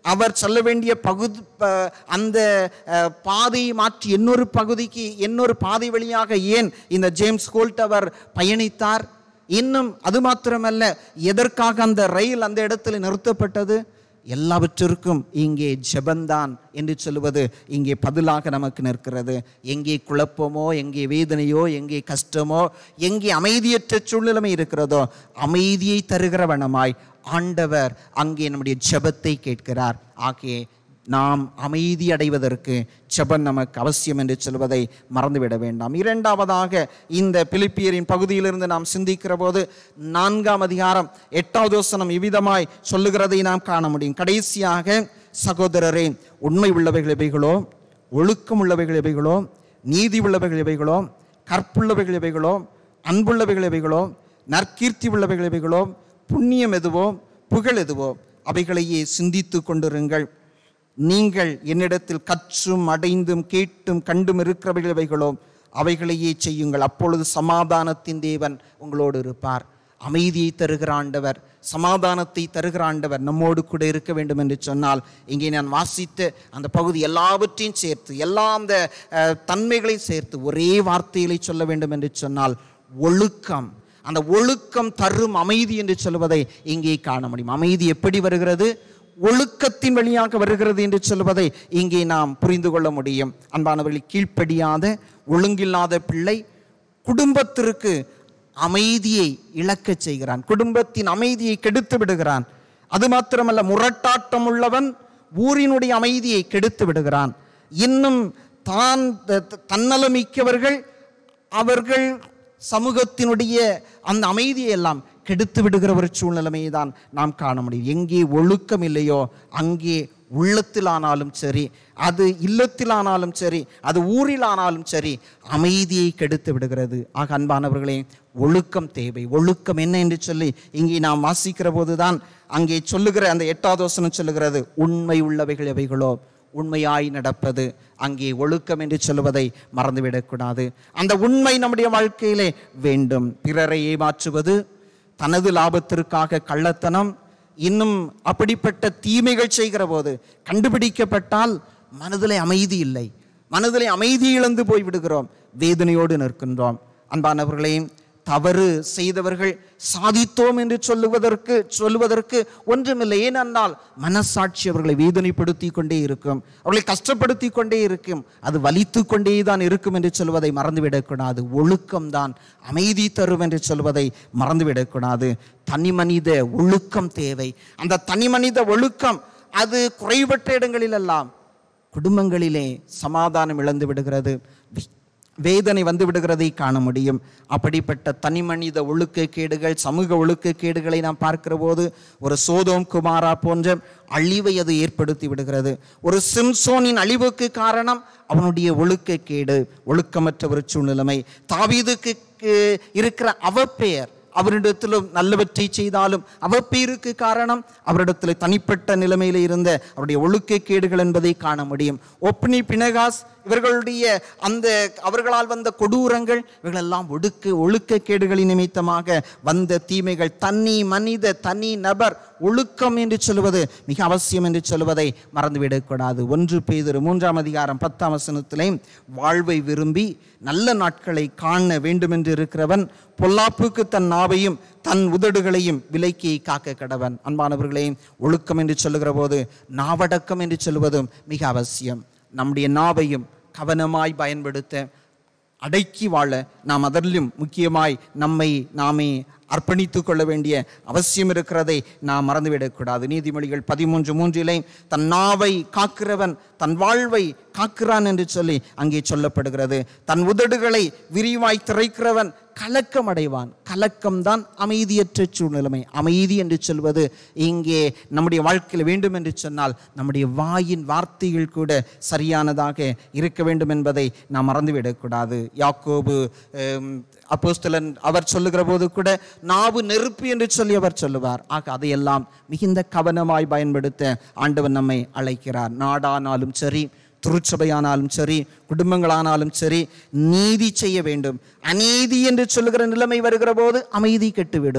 அவர் செல்ல வேண்டிய பகுதி ப- அந்த அஹ், பாதையை மாற்றி இன்னொரு பகுதிக்கு இன்னொரு பாதை வழியாக ஏன் இந்த ஜேம்ஸ் கோல்ட் அவர் பயணித்தார் இன்னும் அது மாத்திரமல்ல எதற்காக அந்த ரயில் அந்த இடத்துல நிறுத்தப்பட்டது எல்லாவற்றிற்கும் இங்கே ஜெபந்தான் என்று சொல்லுவது இங்கே பதிலாக நமக்கு நிற்கிறது எங்கே குழப்பமோ எங்கே வேதனையோ எங்கே கஷ்டமோ எங்கே அமைதியற்ற சூழ்நிலைமை இருக்கிறதோ அமைதியை தருகிறவனமாய் ஆண்டவர் அங்கே நம்முடைய ஜெபத்தை கேட்கிறார் ஆகிய நாம் அமைதி அடைவதற்கு ஜெபம் நமக்கு அவசியம் என்று சொல்வதை மறந்துவிட வேண்டாம் இரண்டாவதாக இந்த பிலிப்பியரின் பகுதியிலிருந்து நாம் சிந்திக்கிற போது நான்காம் அதிகாரம் எட்டாவது வசனம் இவ்விதமாய் சொல்லுகிறதை நாம் காண முடியும் கடைசியாக சகோதரரே உண்மை உள்ளவைகள் எவைகளோ ஒழுக்கம் உள்ளவைகள் எவைகளோ நீதி உள்ளவைகள் எவைகளோ கற்புள்ளவைகள் எவைகளோ அன்புள்ளவைகள் எவைகளோ நற்கீர்த்தி உள்ளவைகள் எவைகளோ புண்ணியம் எதுவோ புகழ் எதுவோ அவைகளையே சிந்தித்து கொண்டிருங்கள் நீங்கள் என்னிடத்தில் கற்றும் அடைந்தும் கேட்டும் கண்டும் இருக்கிறவைகள் எவைகளோ அவைகளையே செய்யுங்கள் அப்பொழுது சமாதானத்தின் தேவன் உங்களோடு இருப்பார் அமைதியை தருகிற ஆண்டவர் சமாதானத்தை தருகிற ஆண்டவர் நம்மோடு கூட இருக்க வேண்டும் என்று சொன்னால் இங்கே நான் வாசித்த அந்த பகுதி எல்லாவற்றையும் சேர்த்து எல்லா அந்த அஹ், தன்மைகளையும் சேர்த்து ஒரே வார்த்தைகளை சொல்ல வேண்டும் என்று சொன்னால் ஒழுக்கம் அந்த ஒழுக்கம் தரும் அமைதி என்று சொல்வதை இங்கே காண முடியும் அமைதி எப்படி வருகிறது ஒழுக்கத்தின் வழியாக வருகிறது என்று சொல்வதை இங்கே நாம் புரிந்து கொள்ள முடியும் அன்பானவர்கள் கீழ்ப்படியாத ஒழுங்கில்லாத பிள்ளை குடும்பத்திற்கு அமைதியை இழக்கச் செய்கிறான் குடும்பத்தின் அமைதியை கெடுத்து விடுகிறான் அது மாத்திரமல்ல முரட்டாட்டம் உள்ளவன் ஊரினுடைய அமைதியை கெடுத்து விடுகிறான் இன்னும் தான் த- த- தன்னலமிக்கவர்கள் அவர்கள் சமூகத்தினுடைய அந்த அமைதியை எல்லாம் கெடுத்து விடுகிற ஒரு சூழ்நிலைமையை தான் நாம் காண முடியும் எங்கே ஒழுக்கம் இல்லையோ அங்கே உள்ளத்திலானாலும் சரி அது இல்லத்திலானாலும் சரி அது ஊரிலானாலும் சரி அமைதியை கெடுத்து விடுகிறது ஆக அன்பானவர்களே ஒழுக்கம் தேவை ஒழுக்கம் என்ன என்று சொல்லி இங்கே நாம் வாசிக்கிற போதுதான் அங்கே சொல்லுகிற அந்த எட்டாவது வசனம் சொல்லுகிறது உண்மை உள்ளவைகள் எவைகளோ உண்மையாய் நடப்பது அங்கே ஒழுக்கம் என்று சொல்லுவதை மறந்துவிடக்கூடாது அந்த உண்மை நம்முடைய வாழ்க்கையிலே வேண்டும் பிறரை ஏமாற்றுவது தனது லாபத்திற்காக கள்ளத்தனம் இன்னும் அப்படிப்பட்ட தீமைகள் செய்கிற போது கண்டுபிடிக்கப்பட்டால் மனதிலே அமைதி இல்லை மனதிலே அமைதி இழந்து போய் விடுகிறோம் வேதனையோடு நிற்கின்றோம் அன்பானவர்களே தவறு செய்தவர்கள் சாதித்தோம் என்று சொல்லுவதற்கு சொல்லுவதற்கு ஒன்றுமில்லை ஏனென்றால் மனசாட்சி அவர்களை வேதனைப்படுத்தி கொண்டே இருக்கும் அவர்களை கஷ்டப்படுத்தி கொண்டே இருக்கும் அது வலித்து கொண்டே தான் இருக்கும் என்று சொல்வதை மறந்துவிடக்கூடாது ஒழுக்கம்தான் அமைதி தரும் என்று சொல்வதை மறந்துவிடக்கூடாது தனி மனித ஒழுக்கம் தேவை அந்த தனி மனித ஒழுக்கம் அது குறைபட்ட இடங்களிலெல்லாம் குடும்பங்களிலே சமாதானம் இழந்து விடுகிறது வி- வேதனை வந்து விடுகிறதை காண முடியும் அப்படிப்பட்ட தனிமனித ஒழுக்கக்கேடுகள் சமூக ஒழுக்கக்கேடுகளை நாம் பார்க்கிற போது ஒரு சோதோம் குமாரா போன்ற அழிவை அது ஏற்படுத்தி விடுகிறது ஒரு சிம்சோனின் அழிவுக்கு காரணம் அவனுடைய ஒழுக்கக்கேடு ஒழுக்கமற்ற ஒரு சூழ்நிலைமை தாவீதுக்கு கு- இருக்கிற அவப்பெயர் அவரிடத்திலும் நல்லவற்றை செய்தாலும் அவப்பேருக்கு காரணம் அவரிடத்தில் தனிப்பட்ட நிலைமையில் இருந்த அவருடைய ஒழுக்கக்கேடுகள் என்பதை காண முடியும் ஒப்னி பினகாஸ் இவர்களுடைய அந்த அவர்களால் வந்த கொடூரங்கள் இவர்களெல்லாம் ஒடுக்கு ஒழுக்கக்கேடுகளின் நிமித்தமாக வந்த தீமைகள் தனி மனித தனி நபர் ஒழுக்கம் என்று சொல்லுவது மிக அவசியம் என்று சொல்லுவதை மறந்துவிடக்கூடாது ஒன்று பேதுரு மூன்றாம் அதிகாரம் பத்தாம் வசனத்திலே வாழ்வை விரும்பி நல்ல நாட்களை காண வேண்டுமென்று இருக்கிறவன் பொல்லாப்புக்கு தன் நாவையும் தன் உதடுகளையும் விலைக்கு காக்க கடவன் அன்பானவர்களே ஒழுக்கம் என்று சொல்லுகிற போது நாவடக்கம் என்று சொல்லுவதும் மிக அவசியம் நம்முடைய நாவையும் கவனமாய் பயன்படுத்த அடக்கி வாழ நாம் அதிலும் முக்கியமாய் நம்மை நாமே அர்ப்பணித்துக் கொள்ள வேண்டிய அவசியம் இருக்கிறதை நாம் மறந்துவிடக்கூடாது நீதிமொழிகள் பதிமூன்று மூன்றிலே தன் நாவை காக்கிறவன் தன் வாழ்வை காக்கிறான் என்று சொல்லி அங்கே சொல்லப்படுகிறது தன் உதடுகளை விரிவாய் திரைக்கிறவன் கலக்கம் அடைவான் கலக்கம்தான் அமைதியற்ற சூழ்நிலைமை அமைதி என்று சொல்வது இங்கே நம்முடைய வாழ்க்கையில் வேண்டும் என்று சொன்னால் நம்முடைய வாயின் வார்த்தைகள் கூட சரியானதாக இருக்க வேண்டும் என்பதை நாம் மறந்துவிடக்கூடாது யாக்கோபு ஹம், அப்போஸ்தலன் அவர் சொல்லுகிற போது கூட நாவு நெருப்பு என்று சொல்லி அவர் சொல்லுவார் ஆக அதையெல்லாம் மிகுந்த கவனமாய் பயன்படுத்த ஆண்டவன் நம்மை அழைக்கிறார் நாடானாலும் சரி திருச்சபையானாலும் சரி குடும்பங்களானாலும் சரி நீதி செய்ய வேண்டும் அநீதி என்று சொல்லுகிற நிலைமை வருகிற போது அமைதி கெட்டுவிடும்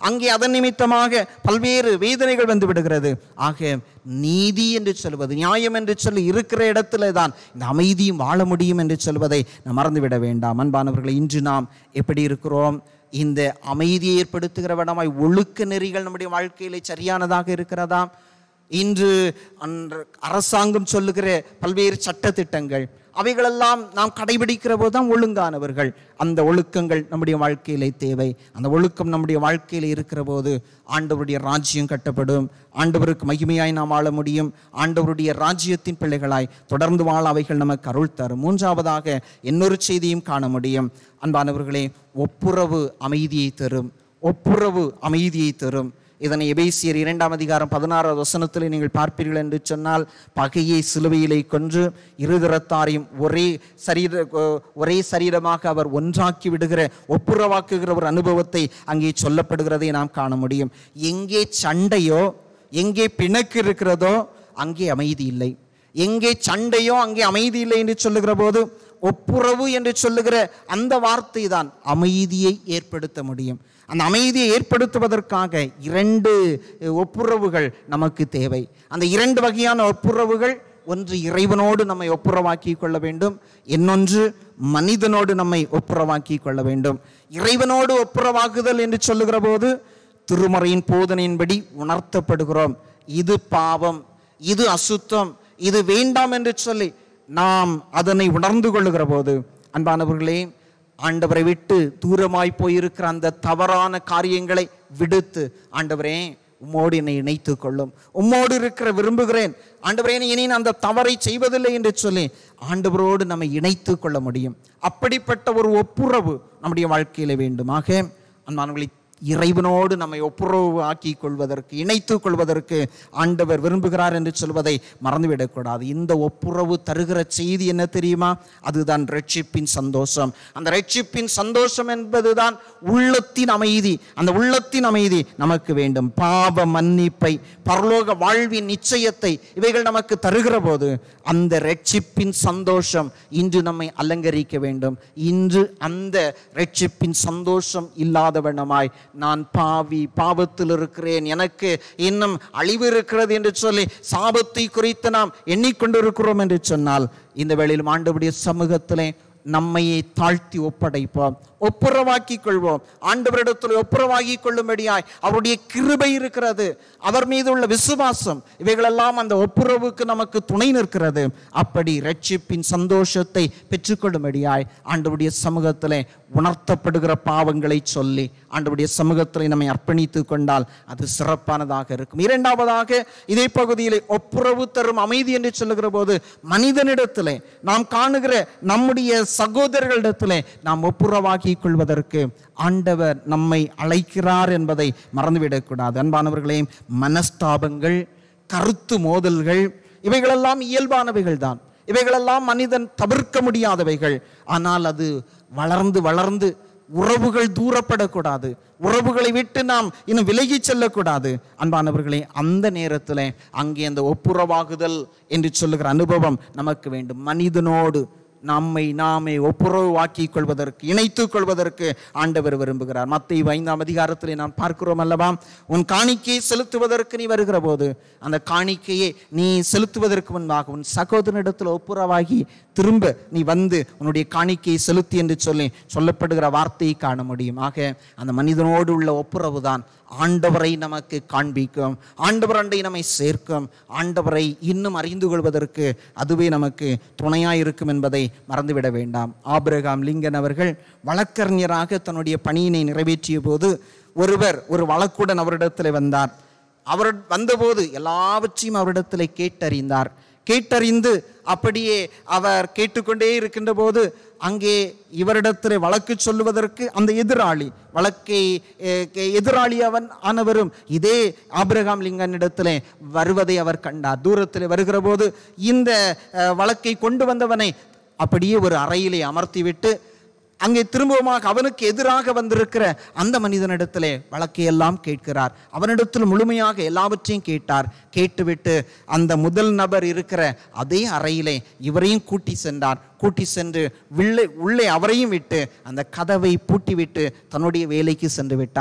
அங்கே அதன் நிமித்தமாக பல்வேறு வேதனைகள் வந்து விடுகிறது ஆக நீதி என்று சொல்வது நியாயம் என்று சொல்லி இருக்கிற இடத்துல தான் இந்த அமைதியும் வாழ முடியும் என்று சொல்வதை நாம் மறந்துவிட வேண்டாம் அன்பானவர்களை இன்று நாம் எப்படி இருக்கிறோம் இந்த அமைதியை ஏற்படுத்துகிற விடமாய் ஒழுக்க நெறிகள் நம்முடைய வாழ்க்கையிலே சரியானதாக இருக்கிறதா இன்று அன்று அரசாங்கம் சொல்லுகிற பல்வேறு சட்டத்திட்டங்கள் அவைகளெல்லாம் நாம் கடைபிடிக்கிற போது தான் ஒழுங்கானவர்கள் அந்த ஒழுக்கங்கள் நம்முடைய வாழ்க்கையிலே தேவை அந்த ஒழுக்கம் நம்முடைய வாழ்க்கையிலே இருக்கிற போது ஆண்டவருடைய ராஜ்யம் கட்டப்படும் ஆண்டவருக்கு மகிமையாய் நாம் வாழ முடியும் ஆண்டவருடைய ராஜ்யத்தின் பிள்ளைகளாய் தொடர்ந்து வாழ அவைகள் நமக்கு அருள் தரும் மூன்றாவதாக இன்னொரு செய்தியும் காண முடியும் அன்பானவர்களே ஒப்புரவு அமைதியை தரும் ஒப்புரவு அமைதியை தரும் இதனை எபேசியர் இரண்டாம் அதிகாரம் பதினாறாவது வசனத்தில் நீங்கள் பார்ப்பீர்கள் என்று சொன்னால் பகையை சிலுவையிலே கொன்று இருதரத்தாரையும் ஒரே சரீர ஒரே சரீரமாக அவர் ஒன்றாக்கி விடுகிற ஒப்புரவாக்குகிற ஒரு அனுபவத்தை அங்கே சொல்லப்படுகிறதை நாம் காண முடியும் எங்கே சண்டையோ எங்கே பிணக்கு இருக்கிறதோ அங்கே அமைதி இல்லை எங்கே சண்டையோ அங்கே அமைதி இல்லை என்று சொல்லுகிற போது ஒப்புரவு என்று சொல்லுகிற அந்த வார்த்தை தான் அமைதியை ஏற்படுத்த முடியும் அந்த அமைதியை ஏற்படுத்துவதற்காக இரண்டு ஒப்புரவுகள் நமக்கு தேவை அந்த இரண்டு வகையான ஒப்புரவுகள் ஒன்று இறைவனோடு நம்மை ஒப்புரவாக்கி கொள்ள வேண்டும் இன்னொன்று மனிதனோடு நம்மை ஒப்புரவாக்கி கொள்ள வேண்டும் இறைவனோடு ஒப்புரவாக்குதல் என்று சொல்லுகிற போது திருமறையின் போதனையின்படி உணர்த்தப்படுகிறோம் இது பாவம் இது அசுத்தம் இது வேண்டாம் என்று சொல்லி நாம் அதனை உணர்ந்து கொள்ளுகிற போது அன்பானவர்களே ஆண்டவரை விட்டு தூரமாய் போயிருக்கிற அந்த தவறான காரியங்களை விடுத்து ஆண்டவரே உம்மோடு என்னை இணைத்துக் கொள்ளும் உம்மோடு இருக்கிற விரும்புகிறேன் ஆண்டவரே நீ இனி நான் அந்த தவறை செய்வதில்லை என்று சொல்லி ஆண்டவரோடு நம்மை இணைத்துக் கொள்ள முடியும் அப்படிப்பட்ட ஒரு ஒப்புரவு நம்முடைய வாழ்க்கையில வேண்டுமாக அன்பானவர்களை இறைவனோடு நம்மை ஒப்புரவு ஆக்கி கொள்வதற்கு இணைத்துக் கொள்வதற்கு ஆண்டவர் விரும்புகிறார் என்று சொல்வதை மறந்துவிடக்கூடாது இந்த ஒப்புரவு தருகிற செய்தி என்ன தெரியுமா அதுதான் ரட்சிப்பின் சந்தோஷம் அந்த ரட்சிப்பின் சந்தோஷம் என்பதுதான் உள்ளத்தின் அமைதி அந்த உள்ளத்தின் அமைதி நமக்கு வேண்டும் பாவ மன்னிப்பை பரலோக வாழ்வின் நிச்சயத்தை இவைகள் நமக்கு தருகிற போது அந்த ரட்சிப்பின் சந்தோஷம் இன்று நம்மை அலங்கரிக்க வேண்டும் இன்று அந்த ரட்சிப்பின் சந்தோஷம் இல்லாத வண்ணமாய் நான் பாவி பாவத்தில் இருக்கிறேன் எனக்கு இன்னும் அழிவு இருக்கிறது என்று சொல்லி சாபத்தை குறித்து நாம் எண்ணிக்கொண்டிருக்கிறோம் என்று சொன்னால் இந்த வேளையில் ஆண்டவருடைய சமூகத்திலே நம்மையே தாழ்த்தி ஒப்படைப்போம் ஒப்புரவாக்கி கொள்வோம் ஆண்டவரிடத்தில் ஒப்புரவாகி கொள்ளும்படியாய் அவருடைய கிருபை இருக்கிறது அவர் மீது உள்ள விசுவாசம் இவைகளெல்லாம் அந்த ஒப்புரவுக்கு நமக்கு துணை நிற்கிறது அப்படி ரட்சிப்பின் சந்தோஷத்தை பெற்றுக்கொள்ளும்படியாய் ஆண்டவருடைய சமூகத்திலே உணர்த்தப்படுகிற பாவங்களை சொல்லி ஆண்டவருடைய சமூகத்திலே நம்மை அர்ப்பணித்து கொண்டால் அது சிறப்பானதாக இருக்கும் இரண்டாவதாக இதே பகுதியிலே ஒப்புரவு தரும் அமைதி என்று சொல்லுகிற போது மனிதனிடத்திலே நாம் காணுகிற நம்முடைய சகோதரர்களிடத்திலே நாம் ஒப்புரவாக்கி கொள்வதற்கு ஆண்டவர் நம்மை அழைக்கிறார் என்பதை மறந்துவிடக்கூடாது அன்பானவர்களே மனஸ்தாபங்கள் கருத்து மோதல்கள் இவைகளெல்லாம் இயல்பானவைகள் தான் இவைகளெல்லாம் மனிதன் தவிர்க்க முடியாதவைகள் ஆனால் அது வளர்ந்து வளர்ந்து உறவுகள் தூரப்படக்கூடாது உறவுகளை விட்டு நாம் இன்னும் விலகி செல்லக்கூடாது அன்பானவர்களே அந்த நேரத்தில் அங்கே அந்த ஒப்புரவாகுதல் என்று சொல்லுகிற அனுபவம் நமக்கு வேண்டும் மனிதனோடு நம்மை நாமே ஒப்புரவாக்கிக் கொள்வதற்கு இணைத்துக் கொள்வதற்கு ஆண்டவர் விரும்புகிறார் மத்திய ஐந்தாம் அதிகாரத்திலே நாம் பார்க்கிறோம் அல்லவா உன் காணிக்கையை செலுத்துவதற்கு நீ வருகிற போது அந்த காணிக்கையை நீ செலுத்துவதற்கு முன்பாக உன் சகோதரனிடத்தில் ஒப்புரவாகி திரும்ப நீ வந்து உன்னுடைய காணிக்கையை செலுத்தி என்று சொல்லி சொல்லப்படுகிற வார்த்தையை காண முடியும் ஆக அந்த மனிதனோடு உள்ள ஒப்புரவு தான் ஆண்டவரை நமக்கு காண்பிக்கும் ஆண்டவர் அண்டை நம்மை சேர்க்கும் ஆண்டவரை இன்னும் அறிந்து கொள்வதற்கு அதுவே நமக்கு துணையாய் இருக்கும் என்பதை மறந்துவிட வேண்டாம் ஆபிரகாம் லிங்கன் அவர்கள் வழக்கறிஞராக தன்னுடைய பணியினை நிறைவேற்றிய போது ஒருவர் ஒரு வழக்குடன் அவரிடத்தில் வந்தார் அவர் வந்தபோது எல்லாவற்றையும் அவரிடத்தில் கேட்டறிந்தார் கேட்டறிந்து அப்படியே அவர் கேட்டுக்கொண்டே இருக்கின்ற போது அங்கே இவரிடத்தில் வழக்கு சொல்லுவதற்கு அந்த எதிராளி வழக்கை அஹ், கே- எதிராளி அவன் ஆனவரும் இதே ஆபிரகாம் லிங்கனிடத்தில் வருவதை அவர் கண்டார் தூரத்தில் வருகிற போது இந்த அஹ், வழக்கை கொண்டு வந்தவனை அப்படியே ஒரு அறையிலே அமர்த்திவிட்டு அங்கே திரும்பவுமாக அவனுக்கு எதிராக வந்திருக்கிற அந்த மனிதனிடத்திலே வழக்கையெல்லாம் கேட்கிறார் அவனிடத்தில் முழுமையாக எல்லாவற்றையும் கேட்டார் கேட்டுவிட்டு அந்த முதல் நபர் இருக்கிற அதே அறையிலே இவரையும் கூட்டி சென்றார் கூட்டி சென்று உள்ளே உள்ளே அவரையும் விட்டு அந்த கதவை பூட்டிவிட்டு தன்னுடைய வேலைக்கு சென்று விட்டார்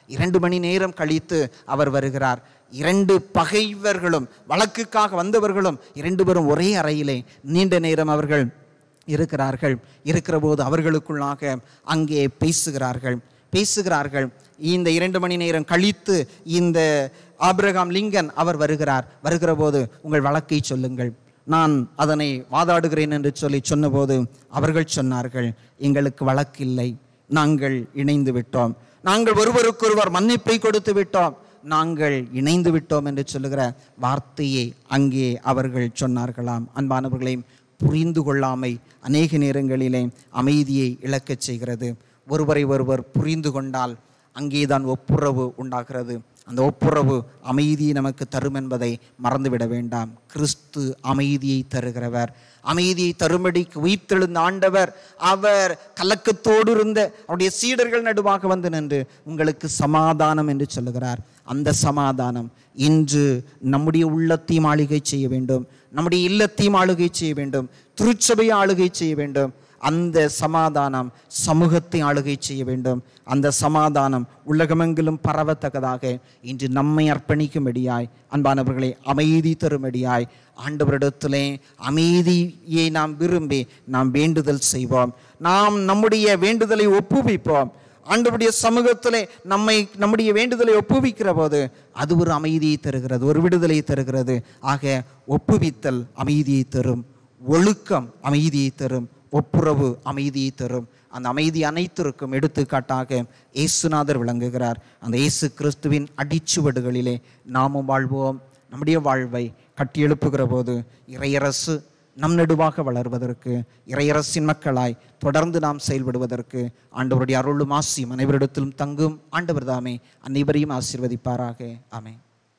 இரண்டு மணி நேரம் கழித்து அவர் வருகிறார் இரண்டு பகைவர்களும் வழக்குக்காக வந்தவர்களும் இரண்டு பேரும் ஒரே அறையிலே நீண்ட நேரம் அவர்கள் இருக்கிறார்கள் இருக்கிற போது அவர்களுக்குள்ளாக அங்கே பேசுகிறார்கள் பேசுகிறார்கள் இந்த இரண்டு மணி நேரம் கழித்து இந்த ஆபிரகாம் லிங்கன் அவர் வருகிறார் வருகிற போது உங்கள் வழக்கை சொல்லுங்கள் நான் அதனை வாதாடுகிறேன் என்று சொல்லி சொன்னபோது அவர்கள் சொன்னார்கள் எங்களுக்கு வழக்கில்லை நாங்கள் இணைந்து விட்டோம் நாங்கள் ஒருவருக்கொருவர் மன்னிப்பை கொடுத்து விட்டோம் நாங்கள் இணைந்து விட்டோம் என்று சொல்லுகிற வார்த்தையை அங்கே அவர்கள் சொன்னார்களாம் அன்பானவர்களே புரிந்து கொள்ளாமை அநேக நேரங்களிலே அமைதியை இழக்கச் செய்கிறது ஒருவரை ஒருவர் புரிந்து கொண்டால் அங்கேதான் ஒப்புரவு உண்டாகிறது அந்த ஒப்புரவு அமைதியை நமக்கு தரும் என்பதை மறந்துவிட வேண்டாம் கிறிஸ்து அமைதியை தருகிறவர் அமைதியை தரும்படிக்கு உயிர்த்தெழுந்த ஆண்டவர் அவர் கலக்கத்தோடு இருந்த அவருடைய சீடர்கள் நடுவாக வந்து நின்று உங்களுக்கு சமாதானம் என்று சொல்லுகிறார் அந்த சமாதானம் இன்று நம்முடைய உள்ளத்தையும் ஆளுகை செய்ய வேண்டும் நம்முடைய இல்லத்தையும் ஆளுகை செய்ய வேண்டும் திருச்சபையை ஆளுகை செய்ய வேண்டும் அந்த சமாதானம் சமூகத்தை ஆளுகை செய்ய வேண்டும் அந்த சமாதானம் உலகமெங்கிலும் பரவத்தக்கதாக இன்று நம்மை அர்ப்பணிக்கும்படியாய் அன்பானவர்களை அமைதி தரும்படியாய் ஆண்டவரிடத்திலே அமைதியை நாம் விரும்பி நாம் வேண்டுதல் செய்வோம் நாம் நம்முடைய வேண்டுதலை ஒப்புவிப்போம் ஆண்டவருடைய சமூகத்திலே நம்மை நம்முடைய வேண்டுதலை ஒப்புவிக்கிற போது அது ஒரு அமைதியை தருகிறது ஒரு விடுதலை தருகிறது ஆக ஒப்புவித்தல் அமைதியை தரும் ஒழுக்கம் அமைதியை தரும் ஒப்புரவு அமைதியை தரும் அந்த அமைதி அனைத்திற்கும் எடுத்துக்காட்டாக இயேசுநாதர் விளங்குகிறார் அந்த இயேசு கிறிஸ்துவின் அடிச்சுவடுகளிலே நாமும் வாழ்வோம் நம்முடைய வாழ்வை கட்டியெழுப்புகிற போது இறையரசு நம் நடுவாக வளர்வதற்கு இறையரசின் மக்களாய் தொடர்ந்து நாம் செயல்படுவதற்கு ஆண்டவருடைய அருளும் ஆசியும் அனைவரிடத்திலும் தங்கும் ஆண்டவர் தாமே அனைவரையும் ஆசீர்வதிப்பாராக ஆமென்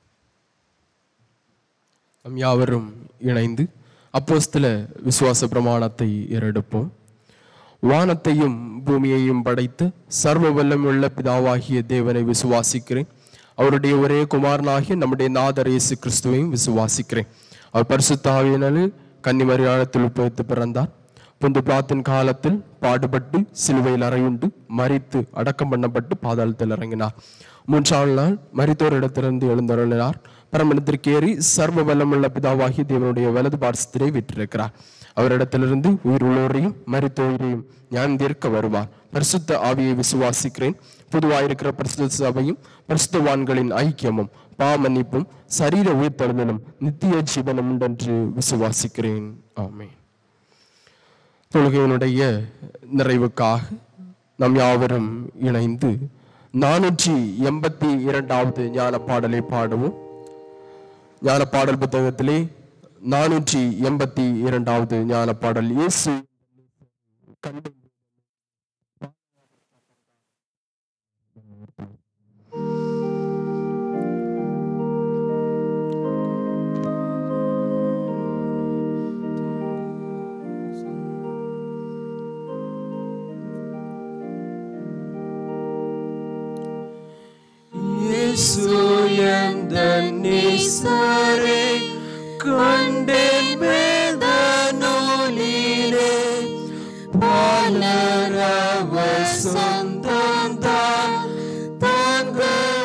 நம் யாவரும் இணைந்து அப்போஸ்தல விசுவாச பிரமாணத்தை ஏறெடுப்போம் வானத்தையும் பூமியையும் படைத்து சர்வ வல்லமுள்ள பிதாவாகிய தேவனை விசுவாசிக்கிறேன் அவருடைய ஒரே குமாரனாகிய நம்முடைய நாதர் இயேசு கிறிஸ்துவையும் விசுவாசிக்கிறேன் அவர் பரிசுத்தாவியினால் கன்னிமரியாளத்தில் உட்படுத்து பிறந்தார் புந்து பிளாத்தின் காலத்தில் பாடுபட்டு சிலுவையில் அறையுண்டு மறித்து அடக்கம் பண்ணப்பட்டு பாதாளத்தில் இறங்கினார் மூன்றாம் நாள் மரித்தோரிடத்திலிருந்து எழுந்தருளினார் பரமனத்திற்கு ஏறி சர்வ வல்லமுள்ள பிதாவாகி தேவனுடைய வலது பார்சத்திலே விற்றிருக்கிறார் அவரிடத்திலிருந்து உயிர் உள்ளோரையும் மரித்தோரையும் ஞான் தீர்க்க வருவார் பரிசுத்த ஆவியை விசுவாசிக்கிறேன் பொதுவாயிருக்கிற பரிசுத்த சபையும் பரிசுத்தவான்களின் ஐக்கியமும் பாமன்னிப்பும் சரீர உயிர்த்தெழுதலும் நித்திய ஜீவனம் உண்டென்று விசுவாசிக்கிறேன் ஆமென் தொழுகையினுடைய நிறைவுக்காக நாம் யாவரும் இணைந்து நானூற்றி எண்பத்தி இரண்டாவது ஞான பாடலை பாடுவோம் ஞான பாடல் புத்தகத்திலே நானூற்றி எண்பத்தி இரண்டாவது ஞான பாடல் இயேசு கண்டு இயேசு எந்த நேசரே கண்டேன் வேத நூலிலே பாலரவ சொந்தம் தான் தாங்க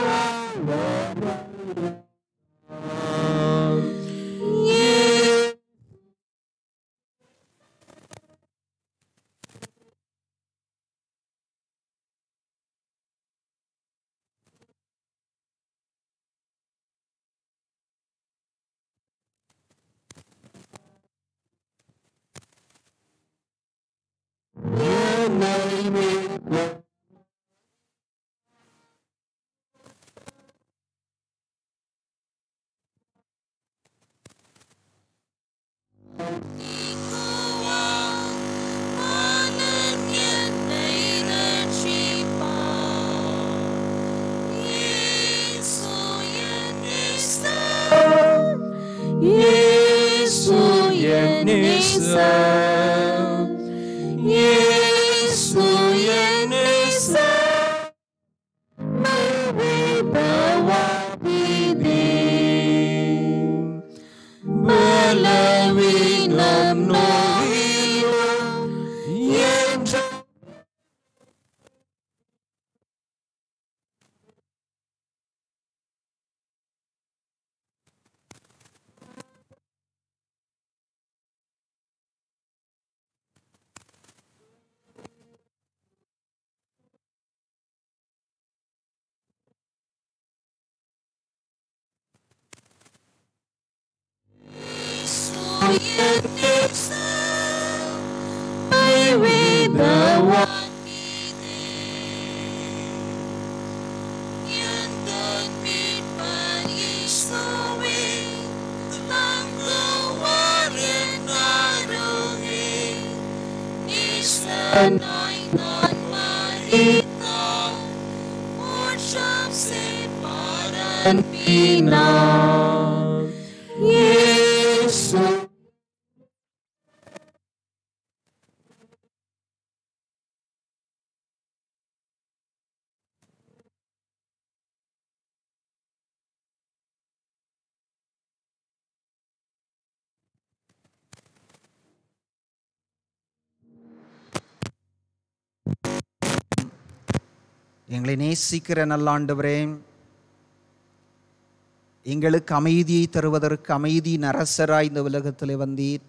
மானன் என்னை ரட்சிப்பார். இயேசு என் நேசர். இயேசு என் நேசர். இயேசு என் நேசர். மறுபடிவாதிதே. பலவீனம் நோயிலும் என்ற Yesus எங்களை நேசிக்கிற நல்லாண்டவரே எங்களுக்கு அமைதியை தருவதற்கு அமைதியின் அரசராய் இந்த உலகத்திலே வந்தீர்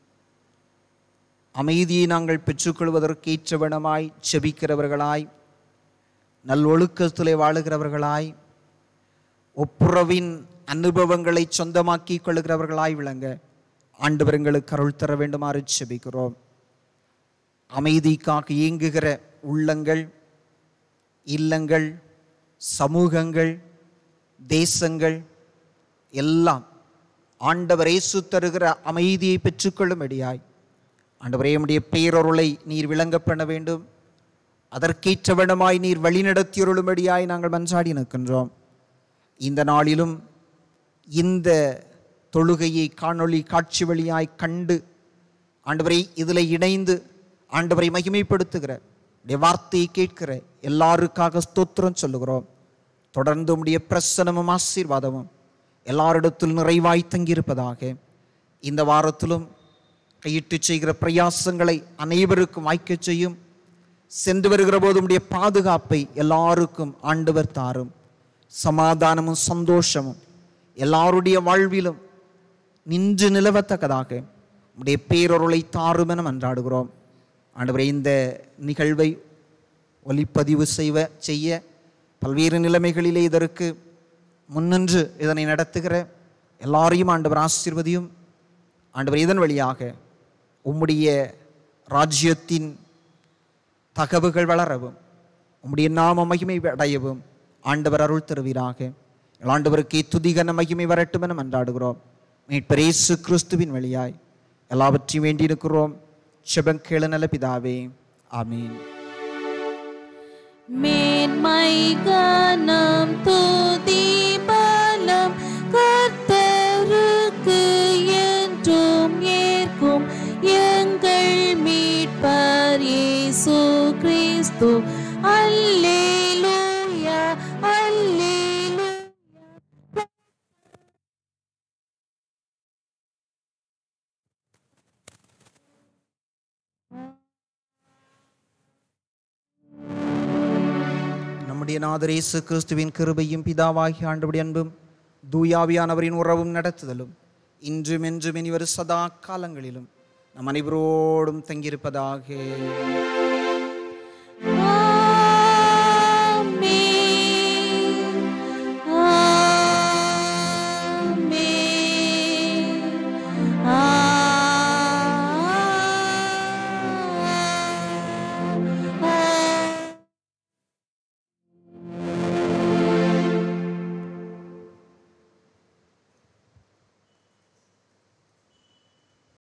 அமைதியை நாங்கள் பெற்றுக்கொள்வதற்கு ஏற்றவனமாய் செபிக்கிறவர்களாய் நல்லொழுக்கத்திலே வாழுகிறவர்களாய் ஒப்புரவின் அனுபவங்களை சொந்தமாக்கிக் கொள்கிறவர்களாய் விளங்க ஆண்டவர் எங்களுக்கு அருள் தர வேண்டுமாறு செபிக்கிறோம் அமைதிக்காக இயங்குகிற உள்ளங்கள் இல்லங்கள் சமூகங்கள் தேசங்கள் எல்லாம் ஆண்டவர் இயேசு தருகிற அமைதியை பெற்றுக்கொள்ளும்படியாய் ஆண்டவரே உம்முடைய பேரொருளை நீர் விளங்க பண்ண வேண்டும் அதற்கேற்றவனமாய் நீர் வழிநடத்தியருளும்படியாய் நாங்கள் மன்றாடி நிற்கின்றோம் இந்த நாளிலும் இந்த தொழுகையை காணொளி காட்சி வழியாய் கண்டு ஆண்டவரை இதில் இணைந்து ஆண்டவரை மகிமைப்படுத்துகிற உடைய வார்த்தையை கேட்கிற எல்லாருக்காக ஸ்தோத்திரம் சொல்லுகிறோம் தொடர்ந்து உடைய பிரசனமும் ஆசீர்வாதமும் எல்லாரிடத்தில் நிறைவாய் தங்கியிருப்பதாக இந்த வாரத்திலும் கையிட்டு செய்கிற பிரயாசங்களை அனைவருக்கும் வாய்க்கச் செய்யும் சென்று வருகிற போது உடைய பாதுகாப்பை எல்லாருக்கும் ஆண்டவர் தாரும் சமாதானமும் சந்தோஷமும் எல்லாருடைய வாழ்விலும் நின்று நிலவத்தக்கதாக உடைய பேரொருளை தாரும் என மன்றாடுகிறோம் ஆண்டவரே இந்த நிகழ்வை ஒலிப்பதிவு செய்வ செய்ய பல்வேறு நிலைமைகளிலே இதற்கு முன்னின்று இதனை நடத்துகிற எல்லாரையும் ஆண்டவர் ஆசீர்வதியும் ஆண்டவர் இதன் வழியாக உம்முடைய ராஜ்யத்தின் தகவுகள் வளரவும் உம்முடைய நாம மகிமை அடையவும் ஆண்டவர் அருள் தருவீராக ஆண்டவருக்கே துதிகன மகிமை வரட்டும் என மன்றாடுகிறோம் மீட்பர் இயேசு கிறிஸ்துவின் வழியாய் எல்லாவற்றையும் வேண்டியிருக்கிறோம் செபங்கேள நல்ல பிதாவே ஆமீன் மேன்மை கனம் துதி பலம் கர்த்தருக்கு என்றும் ஏற்கும் எங்கள் மீட்பர் இயேசு கிறிஸ்து அல்லேலூயா அல்லேலூயா நம்முடைய நாதர் இயேசு கிறிஸ்துவின் கிருபையும் பிதாவாகிய ஆண்டவருடைய அன்பும் தூயாவியானவரின் உறவும் நடத்துதலும் இன்றும் என்றும் இனிவரும் சதா காலங்களிலும் நம் அனைவரோடும் தங்கியிருப்பதாக